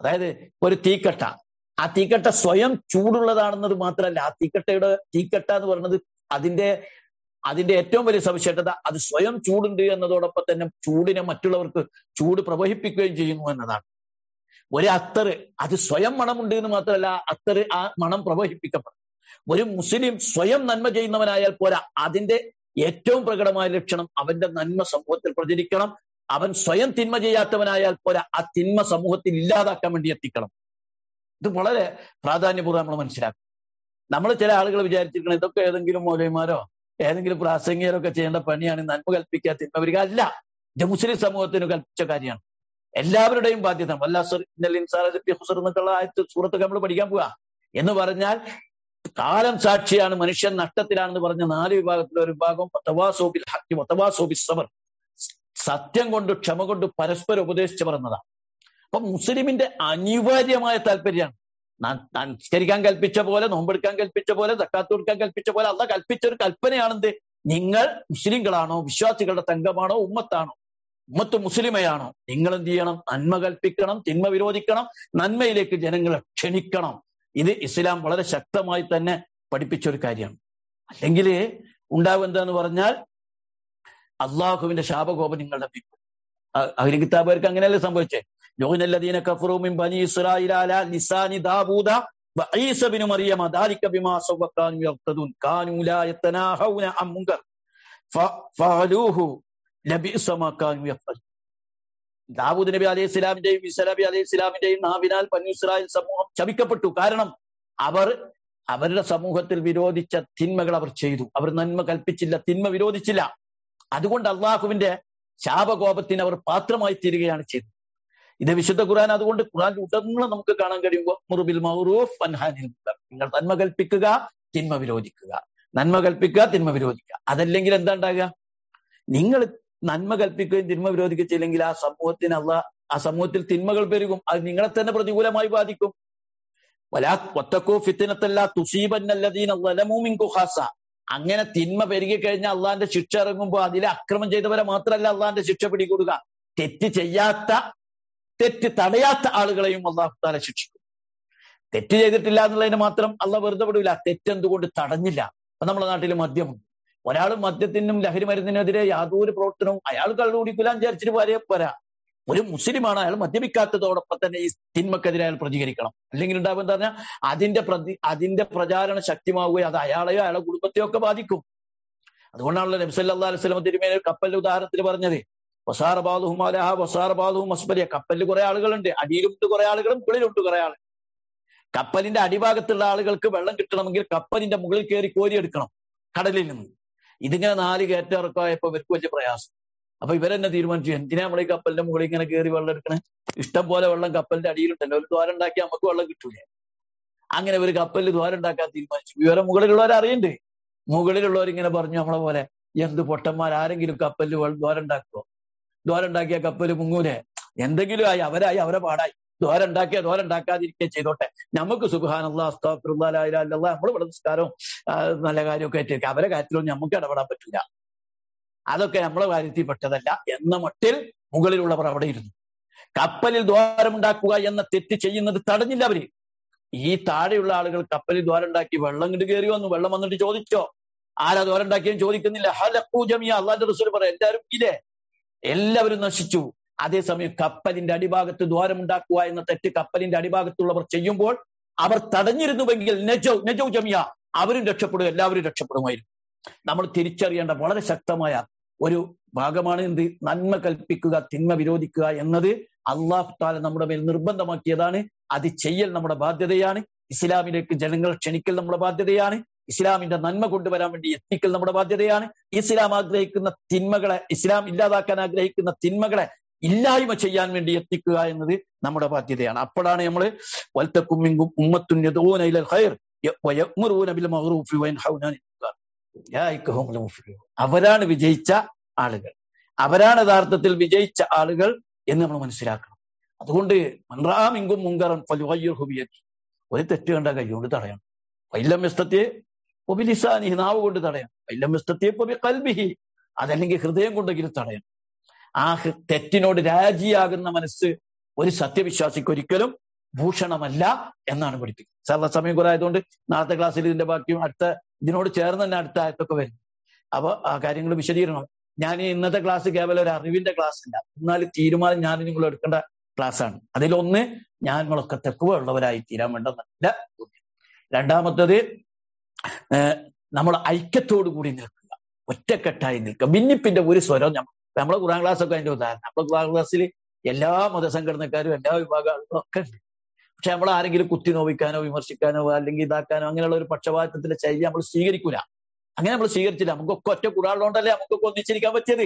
അതായത് ഒരു തീക്കട്ട ആ തീക്കട്ട സ്വയം ചൂടുള്ളതാണെന്നത് മാത്രമല്ല ആ തീക്കട്ടയുടെ തീക്കട്ട എന്ന് പറയുന്നത് അതിന്റെ അതിന്റെ ഏറ്റവും വലിയ സവിശേഷത അത് സ്വയം ചൂടുണ്ട് എന്നതോടൊപ്പം തന്നെ ചൂടിനെ മറ്റുള്ളവർക്ക് ചൂട് പ്രവഹിപ്പിക്കുകയും ചെയ്യുന്നു എന്നതാണ് ഒരു അത്തറ് അത് സ്വയം മണമുണ്ട് എന്ന് മാത്രമല്ല അത്തറ് ആ മണം പ്രവഹിപ്പിക്കപ്പെടും ഒരു മുസ്ലിം സ്വയം നന്മ ചെയ്യുന്നവനായാൽ പോരാ അതിന്റെ ഏറ്റവും പ്രകടമായ ലക്ഷണം അവന്റെ നന്മ സമൂഹത്തിൽ പ്രചരിക്കണം അവൻ സ്വയം തിന്മ ചെയ്യാത്തവനായാൽ പോരാ ആ തിന്മ സമൂഹത്തിൽ ഇല്ലാതാക്കാൻ വേണ്ടി എത്തിക്കണം ഇത് വളരെ പ്രാധാന്യപൂർവ്വം നമ്മൾ മനസ്സിലാക്കും നമ്മൾ ചില ആളുകൾ വിചാരിച്ചിരിക്കണം ഇതൊക്കെ ഏതെങ്കിലും മൗലവിമാരോ ഏതെങ്കിലും പ്രാസംഗികരോ ഒക്കെ ചെയ്യേണ്ട പണിയാണ് നന്മ കൽപ്പിക്കുക തിന്മ വരിക അല്ല ഇത് മുസ്ലിം സമൂഹത്തിന് കൽപ്പിച്ച കാര്യമാണ് എല്ലാവരുടെയും ബാധ്യത ഹുസർ എന്നൊക്കെയുള്ള ആയത്ത് സൂറത്തൊക്കെ നമ്മൾ പഠിക്കാൻ പോവുക എന്ന് പറഞ്ഞാൽ കാലം സാക്ഷിയാണ് മനുഷ്യൻ നഷ്ടത്തിലാണെന്ന് പറഞ്ഞ നാല് വിഭാഗത്തിലെ ഒരു വിഭാഗം ഒത്തവാസോബിൽ ഹക്കി ഒത്തവാസോബിൽ സബർ സത്യം കൊണ്ട് ക്ഷമ കൊണ്ട് പരസ്പരം ഉപദേശിച്ചു പറഞ്ഞതാണ് അപ്പൊ മുസ്ലിമിന്റെ അനിവാര്യമായ താല്പര്യമാണ് നമസ്കരിക്കാൻ കൽപ്പിച്ച പോലെ നോമ്പെടുക്കാൻ കൽപ്പിച്ച പോലെ തക്കാത്ത് കൊടുക്കാൻ കൽപ്പിച്ച പോലെ അല്ല കൽപ്പിച്ച ഒരു കൽപ്പനയാണെന്ത് നിങ്ങൾ മുസ്ലിങ്ങളാണോ വിശ്വാസികളുടെ തങ്കമാണോ ഉമ്മത്താണോ ഉമ്മത്ത് മുസ്ലിമയാണോ നിങ്ങൾ എന്ത് ചെയ്യണം നന്മ കൽപ്പിക്കണം തിന്മ വിരോധിക്കണം നന്മയിലേക്ക് ജനങ്ങളെ ക്ഷണിക്കണം ഇത് ഇസ്ലാം വളരെ ശക്തമായി തന്നെ പഠിപ്പിച്ച ഒരു കാര്യമാണ് അല്ലെങ്കിൽ ഉണ്ടാവും എന്താന്ന് പറഞ്ഞാൽ അള്ളാഹുവിന്റെ ശാപകോപം നിങ്ങളുടെ അവര് കിതാബുകാർക്ക് അങ്ങനെയല്ലേ സംഭവിച്ചേ യോനല്ലദീന കഫറു മിൻ ബനി ഇസ്രായീല അലാ ലിസാനി ദാവൂദ വഈസ ബിൻ മറിയമ ദാലിക ബിമാ സവഖാനു യഖ്തദൂൻ കാനൂ ലാ യതനാഹൗന അൻ മുൻകർ ഫഅലൂഹു ലബിസ മാ കാനൂ യഫ്അലൂൻ ദാവൂദ് നബി അലൈഹി സ്വലാമിന്റെയും ഈസ നബി അലൈഹി സ്വലാമിന്റെയും നാവിനാൽ ബനി ഇസ്രായേൽ സമൂഹം ശപിക്കപ്പെട്ടു കാരണം അവർ അവരുടെ സമൂഹത്തിൽ വിരോധിച്ച തിന്മകൾ അവർ ചെയ്തു അവർ നന്മ കൽപ്പിച്ചില്ല തിന്മ വിരോധിച്ചില്ല അതുകൊണ്ട് അള്ളാഹുവിന്റെ ശാപകോപത്തിന് അവർ പാത്രമായി തീരുകയാണ് ചെയ്തത് ഇത് വിശുദ്ധ ഖുർആൻ അതുകൊണ്ട് ഖുർആൻ ഉടനെ നമുക്ക് കാണാൻ കഴിയുമ്പോൾ മുറുബിൽ മൗറൂഫ് അൻഹാനിൽ നിങ്ങൾ നന്മ കൽപ്പിക്കുക തിന്മ വിരോധിക്കുക നന്മ കൽപ്പിക്കുക തിന്മ വിരോധിക്കുക അതല്ലെങ്കിൽ എന്താ ഉണ്ടാകുക നിങ്ങൾ നന്മ കൽപ്പിക്കുകയും തിന്മ വിരോധിക്കുകയും ചെയ്യില്ലെങ്കിൽ ആ സമൂഹത്തിന് അല്ല ആ സമൂഹത്തിൽ തിന്മകൾ പെരുകും അത് നിങ്ങളെ തന്നെ പ്രതികൂലമായി ബാധിക്കും വലാ ഒത്തക്കോ ഫിത്തിനത്തല്ല തുസീബന്നല്ലദീന വലമൂമിൻ ഖാസ അങ്ങനെ തിന്മ പെരുകി കഴിഞ്ഞാൽ അള്ളാന്റെ ശിക്ഷ ഇറങ്ങുമ്പോൾ അതിലെ അക്രമം ചെയ്തവരെ മാത്രമല്ല അള്ളാന്റെ ശിക്ഷ പിടികൂടുക തെറ്റ് ചെയ്യാത്ത തെറ്റ് തടയാത്ത ആളുകളെയും അള്ളാഹു താല ശിക്ഷിക്കും തെറ്റ് ചെയ്തിട്ടില്ല എന്നുള്ളതിന് മാത്രം അള്ള വെറുതെ വിടില്ല തെറ്റെന്തുകൊണ്ട് തടഞ്ഞില്ല അപ്പൊ നമ്മുടെ നാട്ടിൽ മദ്യമുണ്ട് ഒരാൾ മദ്യത്തിനും ലഹരി മരുന്നിനെതിരെ യാതൊരു പ്രവർത്തനവും അയാൾ കള്ളു കുടിക്കില്ല വിചാരിച്ചിട്ട് വരെ പോരാ ഒരു മുസ്ലിമാണ് അയാൾ മദ്യപിക്കാത്തതോടൊപ്പം തന്നെ ഈ തിന്മക്കെതിരെ അയാൾ പ്രതികരിക്കണം അല്ലെങ്കിൽ ഉണ്ടാവും എന്താ പറഞ്ഞാൽ അതിന്റെ പ്രതി അതിന്റെ പ്രചാരണ ശക്തിമാവുകയും അത് അയാളെയോ അയാളെ കുടുംബത്തെയോ ഒക്കെ ബാധിക്കും അതുകൊണ്ടാണല്ലോ നബ്സല്ലാ അലൈഹി സ്വലം തിരുമേന കപ്പലിന്റെ ഉദാഹരണത്തിൽ പറഞ്ഞത് വസാറ ബാലുഹും അലഹ വസാറ ബാലുഹും അസ്ബരിയ കപ്പലിൽ കുറെ ആളുകളുണ്ട് അടിയിലുണ്ട് കുറെ ആളുകളും മുകളിലുണ്ട് കുറെ ആൾ കപ്പലിന്റെ അടിഭാഗത്തുള്ള ആളുകൾക്ക് വെള്ളം കിട്ടണമെങ്കിൽ കപ്പലിന്റെ മുകളിൽ കയറി കോരിയെടുക്കണം കടലിൽ നിന്ന് ഇതിങ്ങനെ നാല് കയറ്റിറക്കമായപ്പോ ഇവർക്ക് വലിയ പ്രയാസം അപ്പൊ ഇവരെന്നെ തീരുമാനിച്ചു എന്തിനാ നമ്മൾ ഈ കപ്പലിന്റെ മുകളിൽ ഇങ്ങനെ കയറി വെള്ളം എടുക്കണേ ഇഷ്ടം പോലെ വെള്ളം കപ്പലിന്റെ അടിയിലുണ്ടല്ലോ ഒരു ദ്വാരം ഉണ്ടാക്കി നമുക്ക് വെള്ളം കിട്ടൂലേ അങ്ങനെ ഒരു കപ്പലിൽ ദ്വാരം ഉണ്ടാക്കാൻ തീരുമാനിച്ചു ഇവരെ മുകളിലുള്ളവർ അറിയണ്ടേ മുകളിലുള്ളവർ ഇങ്ങനെ പറഞ്ഞു നമ്മളെ പോലെ എന്ത് പൊട്ടന്മാർ ആരെങ്കിലും കപ്പലിൽ ദ്വാരം ഉണ്ടാക്കുമോ ദ്വാരം ഉണ്ടാക്കിയ കപ്പൽ മുങ്ങൂലേ എന്തെങ്കിലും ആയി അവരായി അവരെ പാടായി ദ്വാരം ഉണ്ടാക്കിയ ദ്വാരം ഉണ്ടാക്കാതിരിക്കുക ചെയ്തോട്ടെ നമുക്ക് സുഖാനുള്ള നമ്മൾ ഇവിടെ നിസ്കാരവും നല്ല കാര്യമൊക്കെ ആയിട്ട് അവരെ കാര്യത്തിലൊന്നും നമുക്ക് ഇടപെടാൻ പറ്റില്ല അതൊക്കെ നമ്മളെ കാര്യത്തിൽ പെട്ടതല്ല എന്ന മട്ടിൽ മുകളിലുള്ളവർ അവിടെ ഇരുന്നു കപ്പലിൽ ദ്വാരമുണ്ടാക്കുക എന്ന തെറ്റ് ചെയ്യുന്നത് തടഞ്ഞില്ല അവര് ഈ താഴെയുള്ള ആളുകൾ കപ്പലിൽ ദ്വാരം ഉണ്ടാക്കി വെള്ളം ഇങ്ങോട്ട് കയറി വന്നു വെള്ളം വന്നിട്ട് ചോദിച്ചോ ആരാ ദ്വാരം ഉണ്ടാക്കിയെന്ന് ചോദിക്കുന്നില്ല ഹലപ്പൂ ജമിയ അള്ളാന്റെ റസൂൽ പറയാം എല്ലാവരും ഇല്ലേ എല്ലാവരും നശിച്ചു അതേസമയം കപ്പലിന്റെ അടിഭാഗത്ത് ദ്വാരമുണ്ടാക്കുക എന്ന തെറ്റ് കപ്പലിന്റെ അടിഭാഗത്തുള്ളവർ ചെയ്യുമ്പോൾ അവർ തടഞ്ഞിരുന്നുവെങ്കിൽ നെജോ നെജോ ജമിയ അവരും രക്ഷപ്പെടും എല്ലാവരും രക്ഷപ്പെടുമായിരുന്നു നമ്മൾ തിരിച്ചറിയേണ്ട വളരെ ശക്തമായ ഒരു ഭാഗമാണ് എന്ത് നന്മ കൽപ്പിക്കുക തിന്മ വിരോധിക്കുക എന്നത് അള്ളാഹു താല നമ്മുടെ മേൽ നിർബന്ധമാക്കിയതാണ് അത് ചെയ്യൽ നമ്മുടെ ബാധ്യതയാണ് ഇസ്ലാമിലേക്ക് ജനങ്ങൾ ക്ഷണിക്കൽ നമ്മുടെ ബാധ്യതയാണ് ഇസ്ലാമിന്റെ നന്മ കൊണ്ടുവരാൻ വേണ്ടി എത്തിക്കൽ നമ്മുടെ ബാധ്യതയാണ് ഇസ്ലാം ആഗ്രഹിക്കുന്ന തിന്മകളെ ഇസ്ലാം ഇല്ലാതാക്കാൻ ആഗ്രഹിക്കുന്ന തിന്മകളെ ഇല്ലായ്മ ചെയ്യാൻ വേണ്ടി എത്തിക്കുക എന്നത് നമ്മുടെ ബാധ്യതയാണ് അപ്പോഴാണ് നമ്മൾ വൽത്തക്കുമ്മിങ്കും ഉമ്മത്തുൻ ഖൈർ ബിൽ മഅറൂഫി വയൻഹൗന അവരാണ് വിജയിച്ച ആളുകൾ അവരാണ് യഥാർത്ഥത്തിൽ വിജയിച്ച ആളുകൾ എന്ന് നമ്മൾ മനസ്സിലാക്കണം അതുകൊണ്ട് മൻറാമിങ്കും മുങ്കറൻ ഫലുവയ്യുഹുബിയത്തി ഒരു തെറ്റ് കണ്ട കൈകൊണ്ട് തടയണം വൈലം വ്യസ്തത്തെ ഒബിലിസാനി നാവ് കൊണ്ട് തടയണം വൈലം വ്യസ്തത്തെ പൊബി കൽബിഹി അതല്ലെങ്കിൽ ഹൃദയം കൊണ്ടെങ്കിലും തടയണം ആ തെറ്റിനോട് രാജിയാകുന്ന മനസ്സ് ഒരു സത്യവിശ്വാസിക്ക് ഒരിക്കലും ഭൂഷണമല്ല എന്നാണ് പഠിപ്പിക്കുന്നത് സർവ്വ സമയം കുറെ ആയതുകൊണ്ട് നാളത്തെ ക്ലാസ്സിൽ ഇതിന്റെ ബാക്കിയും അടുത്ത ഇതിനോട് ചേർന്ന് തന്നെ അടുത്ത ആയത്തൊക്കെ വരും അപ്പൊ ആ കാര്യങ്ങൾ വിശദീകരണം ഞാൻ ഈ ഇന്നത്തെ ക്ലാസ് കേവലം ഒരു അറിവിന്റെ ക്ലാസ് അല്ല എന്നാൽ തീരുമാനം ഞാൻ നിങ്ങൾ എടുക്കേണ്ട ക്ലാസ് ആണ് അതിലൊന്ന് ഞാൻ നിങ്ങളൊക്കെ തെക്കുവയുള്ളവരായി തീരാൻ വേണ്ടെന്നല്ല രണ്ടാമത്തത് നമ്മൾ ഐക്യത്തോടു കൂടി നിൽക്കുക ഒറ്റക്കെട്ടായി നിൽക്കുക ഭിന്നിപ്പിന്റെ ഒരു സ്വരം നമ്മൾ നമ്മളെ ഖുറാൻ ക്ലാസ് ഒക്കെ അതിന്റെ ഉദാഹരണം നമ്മളെ ഖുറാൻ ക്ലാസ്സിൽ എല്ലാ മതസംഘടനക്കാരും എല്ലാ വിഭാഗം ആളുകളും ഒക്കെ ഉണ്ട് പക്ഷെ നമ്മൾ ആരെങ്കിലും കുത്തി നോവിക്കാനോ വിമർശിക്കാനോ അല്ലെങ്കിൽ ഇതാക്കാനോ അങ്ങനെയുള്ള ഒരു പക്ഷപാതത്തിന്റെ ശൈലി നമ്മൾ സ്വീകരിക്കൂല അങ്ങനെ നമ്മൾ സ്വീകരിച്ചില്ല നമുക്കൊക്കെ ഒറ്റ ഖുറാനുള്ളതുകൊണ്ടല്ലേ നമുക്കൊക്കെ ഒന്നിച്ചിരിക്കാൻ പറ്റിയത്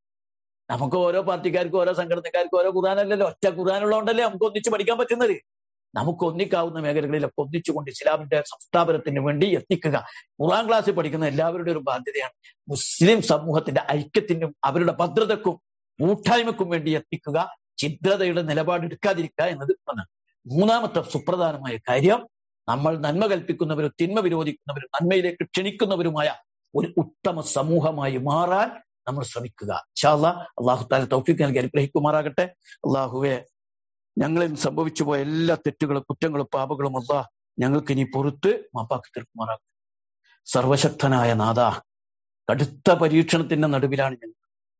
നമുക്ക് ഓരോ പാർട്ടിക്കാർക്കും ഓരോ സംഘടനക്കാർക്കും ഓരോ ഖുറാനല്ലല്ലോ ഒറ്റ ഖുറാനുള്ളതുകൊണ്ടല്ലേ നമുക്ക് ഒന്നിച്ച് പഠിക്കാൻ പറ്റുന്നത് നമുക്ക് ഒന്നിക്കാവുന്ന മേഖലകളിലൊക്കെ ഒന്നിച്ചുകൊണ്ട് ഇസ്ലാമിന്റെ സംസ്ഥാപനത്തിന് വേണ്ടി എത്തിക്കുക ഖുറാൻ ക്ലാസ്സിൽ പഠിക്കുന്ന എല്ലാവരുടെയും ഒരു ബാധ്യതയാണ് മുസ്ലിം സമൂഹത്തിന്റെ ഐക്യത്തിനും അവരുടെ ഭദ്രതക്കും കൂട്ടായ്മക്കും വേണ്ടി എത്തിക്കുക ഛിദ്രതയുടെ നിലപാടെടുക്കാതിരിക്കുക എന്നത് ഒന്നാണ് മൂന്നാമത്തെ സുപ്രധാനമായ കാര്യം നമ്മൾ നന്മ കൽപ്പിക്കുന്നവരും തിന്മ വിരോധിക്കുന്നവരും നന്മയിലേക്ക് ക്ഷണിക്കുന്നവരുമായ ഒരു ഉത്തമ സമൂഹമായി മാറാൻ നമ്മൾ ശ്രമിക്കുക ഇൻഷാല്ല അള്ളാഹു താല തൗഫീഖ് നൽകി അനുഗ്രഹിക്കുമാറാകട്ടെ അള്ളാഹുവെ ഞങ്ങളിൽ സംഭവിച്ചു പോയ എല്ലാ തെറ്റുകളും കുറ്റങ്ങളും പാപങ്ങളും അള്ളാഹ് ഞങ്ങൾക്ക് ഇനി പുറത്ത് മാപ്പാക്കി തീർക്കുമാറാകട്ടെ സർവശക്തനായ നാഥ കടുത്ത പരീക്ഷണത്തിന്റെ നടുവിലാണ് ഞങ്ങൾ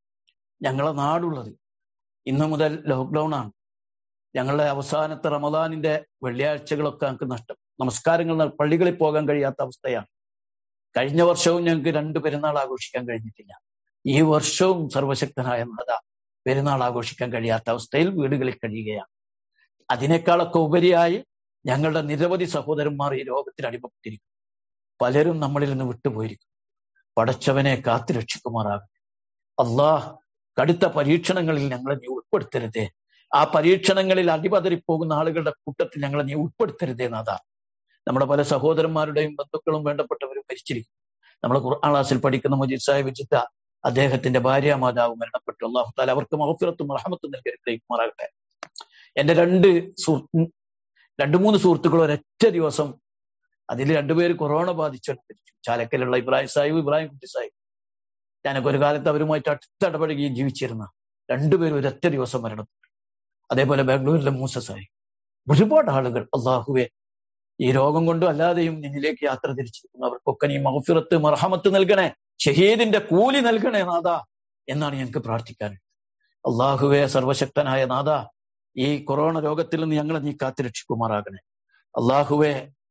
ഞങ്ങളെ നാടുള്ളത് ഇന്നു മുതൽ ലോക്ക്ഡൌൺ ആണ് ഞങ്ങളുടെ അവസാനത്തെ റമദാനിന്റെ വെള്ളിയാഴ്ചകളൊക്കെ ഞങ്ങൾക്ക് നഷ്ടം നമസ്കാരങ്ങൾ പള്ളികളിൽ പോകാൻ കഴിയാത്ത അവസ്ഥയാണ് കഴിഞ്ഞ വർഷവും ഞങ്ങൾക്ക് രണ്ട് പെരുന്നാൾ ആഘോഷിക്കാൻ കഴിഞ്ഞിട്ടില്ല ഈ വർഷവും സർവശക്തനായ നാഥ പെരുന്നാൾ ആഘോഷിക്കാൻ കഴിയാത്ത അവസ്ഥയിൽ വീടുകളിൽ കഴിയുകയാണ് അതിനേക്കാളൊക്കെ ഉപരിയായി ഞങ്ങളുടെ നിരവധി സഹോദരന്മാർ ഈ രോഗത്തിൽ അടിമപ്പെട്ടിരിക്കും പലരും നമ്മളിൽ നിന്ന് വിട്ടുപോയിരിക്കും പടച്ചവനെ കാത്തു രക്ഷിക്കുമാറാകട്ടെ അള്ളാഹ് കടുത്ത പരീക്ഷണങ്ങളിൽ ഞങ്ങളെ നീ ഉൾപ്പെടുത്തരുതേ ആ പരീക്ഷണങ്ങളിൽ അടിപതറിപ്പോകുന്ന ആളുകളുടെ കൂട്ടത്തിൽ ഞങ്ങളെ നീ ഉൾപ്പെടുത്തരുതേ നാഥ നമ്മുടെ പല സഹോദരന്മാരുടെയും ബന്ധുക്കളും വേണ്ടപ്പെട്ടവരും മരിച്ചിരിക്കും നമ്മൾ ഖുർആൻ ക്ലാസ്സിൽ പഠിക്കുന്ന മുജീദ് സാഹിബ് ജിത്ത അദ്ദേഹത്തിന്റെ ഭാര്യ മാതാവ് മരണപ്പെട്ടു അള്ളാഹു താല അവർക്ക് മഹഫിറത്തും റഹമത്തും നൽകിയിരിക്കുമാറാകട്ടെ എന്റെ രണ്ട് സുഹൃത്ത് രണ്ടു മൂന്ന് സുഹൃത്തുക്കൾ ഒരൊറ്റ ദിവസം അതിൽ രണ്ടുപേര് കൊറോണ ബാധിച്ചു ചാലക്കലുള്ള ഇബ്രാഹിം സാഹിബ് ഇബ്രാഹിം കുട്ടി സാഹിബ് ഞാനൊക്കെ ഒരു കാലത്ത് അവരുമായിട്ട് അടുത്തിടപഴകുകയും ജീവിച്ചിരുന്ന രണ്ടുപേരും ഒരൊറ്റ ദിവസം മരണപ്പെട്ടു അതേപോലെ ബാംഗ്ലൂരിലെ മൂസ സാഹിബ് ഒരുപാട് ആളുകൾ അള്ളാഹുവെ ഈ രോഗം കൊണ്ടും അല്ലാതെയും നിന്നിലേക്ക് യാത്ര തിരിച്ചിരിക്കുന്നവർക്കൊക്കെ നീ മഹഫിറത്ത് മർഹമത്ത് നൽകണേ ഷഹീദിന്റെ കൂലി നൽകണേ നാഥ എന്നാണ് ഞങ്ങൾക്ക് പ്രാർത്ഥിക്കാൻ അള്ളാഹുവെ സർവശക്തനായ നാഥ ഈ കൊറോണ രോഗത്തിൽ നിന്ന് ഞങ്ങളെ നീ കാത്തുരക്ഷിക്കുമാറാകണേ അള്ളാഹുവെ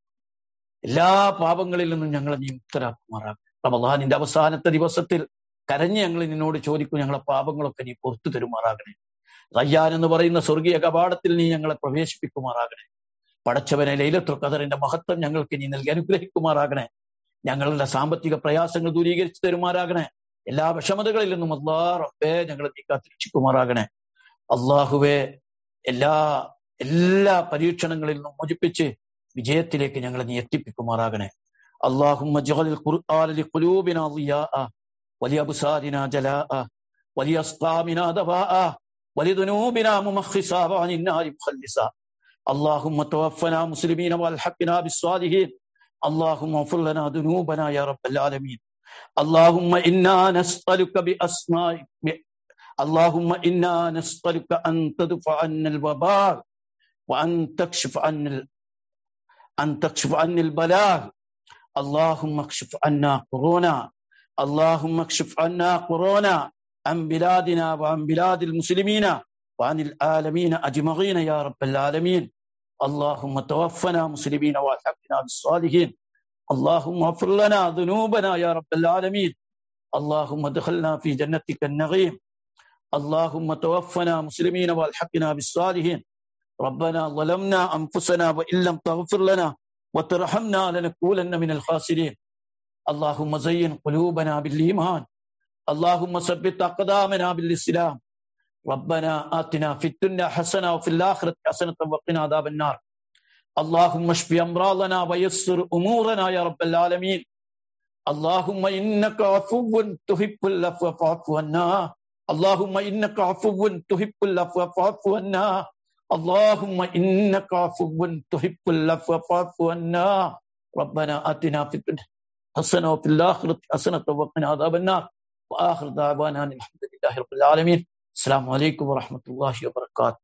എല്ലാ പാപങ്ങളിൽ നിന്നും ഞങ്ങളെ നീ മുക്തരാക്കുമാറാകണേ റമദാനിന്റെ അവസാനത്തെ ദിവസത്തിൽ കരഞ്ഞ് ഞങ്ങൾ നിന്നോട് ചോദിക്കും ഞങ്ങളെ പാപങ്ങളൊക്കെ നീ പുറത്തു തരുമാറാകണേ റയ്യാൻ എന്ന് പറയുന്ന സ്വർഗീയ കപാടത്തിൽ നീ ഞങ്ങളെ പ്രവേശിപ്പിക്കുമാറാകണേ പടച്ചവനെ ലൈലത്തുൽ ഖദറിന്റെ മഹത്വം ഞങ്ങൾക്ക് നീ നൽകി അനുഗ്രഹിക്കുമാറാകണേ ഞങ്ങളുടെ സാമ്പത്തിക പ്രയാസങ്ങൾ ദൂരീകരിച്ചു തരുമാറാകണേ എല്ലാ വിഷമതകളിൽ നിന്നും അള്ളാ റബ്ബേ ഞങ്ങളെ നീ കാത്തിരക്ഷിക്കുമാറാകണേ അള്ളാഹുവെ എല്ലാ എല്ലാ പരീക്ഷണങ്ങളിൽ നിന്നും മോചിപ്പിച്ച് വിജയത്തിലേക്ക് ഞങ്ങളെ നീ എത്തിപ്പിക്കുമാറാകണേ اللهم اجعل القرآن لقلوبنا ضياء ولأبصارنا جلاء ولأسقامنا دواء ولذنوبنا ممخصا وعن النار مخلصا اللهم توفنا مسلمين والحقنا بالصالحين اللهم اغفر لنا ذنوبنا يا رب العالمين اللهم انا نسالك باسماء اللهم انا نسالك ان تدفع عنا الوباء وان تكشف عنا ال... ان تكشف عنا البلاء اللهم اكشف عنا كورونا اللهم اكشف عنا كورونا عن بلادنا وعن بلاد المسلمين وعن العالمين اجمعين يا رب العالمين اللهم توفنا مسلمين والحقنا بالصالحين اللهم اغفر لنا ذنوبنا يا رب العالمين اللهم ادخلنا في جنتك النعيم اللهم توفنا مسلمين والحقنا بالصالحين ربنا ظلمنا انفسنا وان لم تغفر لنا وترحمنا لنكونن من الخاسرين اللهم زين قلوبنا بالايمان اللهم ثبت اقدامنا بالاسلام ربنا آتنا في الدنيا حسنة وفي الآخرة حسنة وقنا عذاب النار اللهم اشف أمراضنا ويسر أمورنا يا رب العالمين اللهم إنك عفو تحب العفو فاعف عنا اللهم إنك عفو تحب العفو فاعف عنا اللهم إنك عفو تحب العفو فاعف عنا ربنا آتنا في الدنيا حسنة وفي الآخرة حسنة وقنا عذاب النار وآخر دعوانا الحمد لله رب العالمين السلام عليكم ورحمة الله وبركاته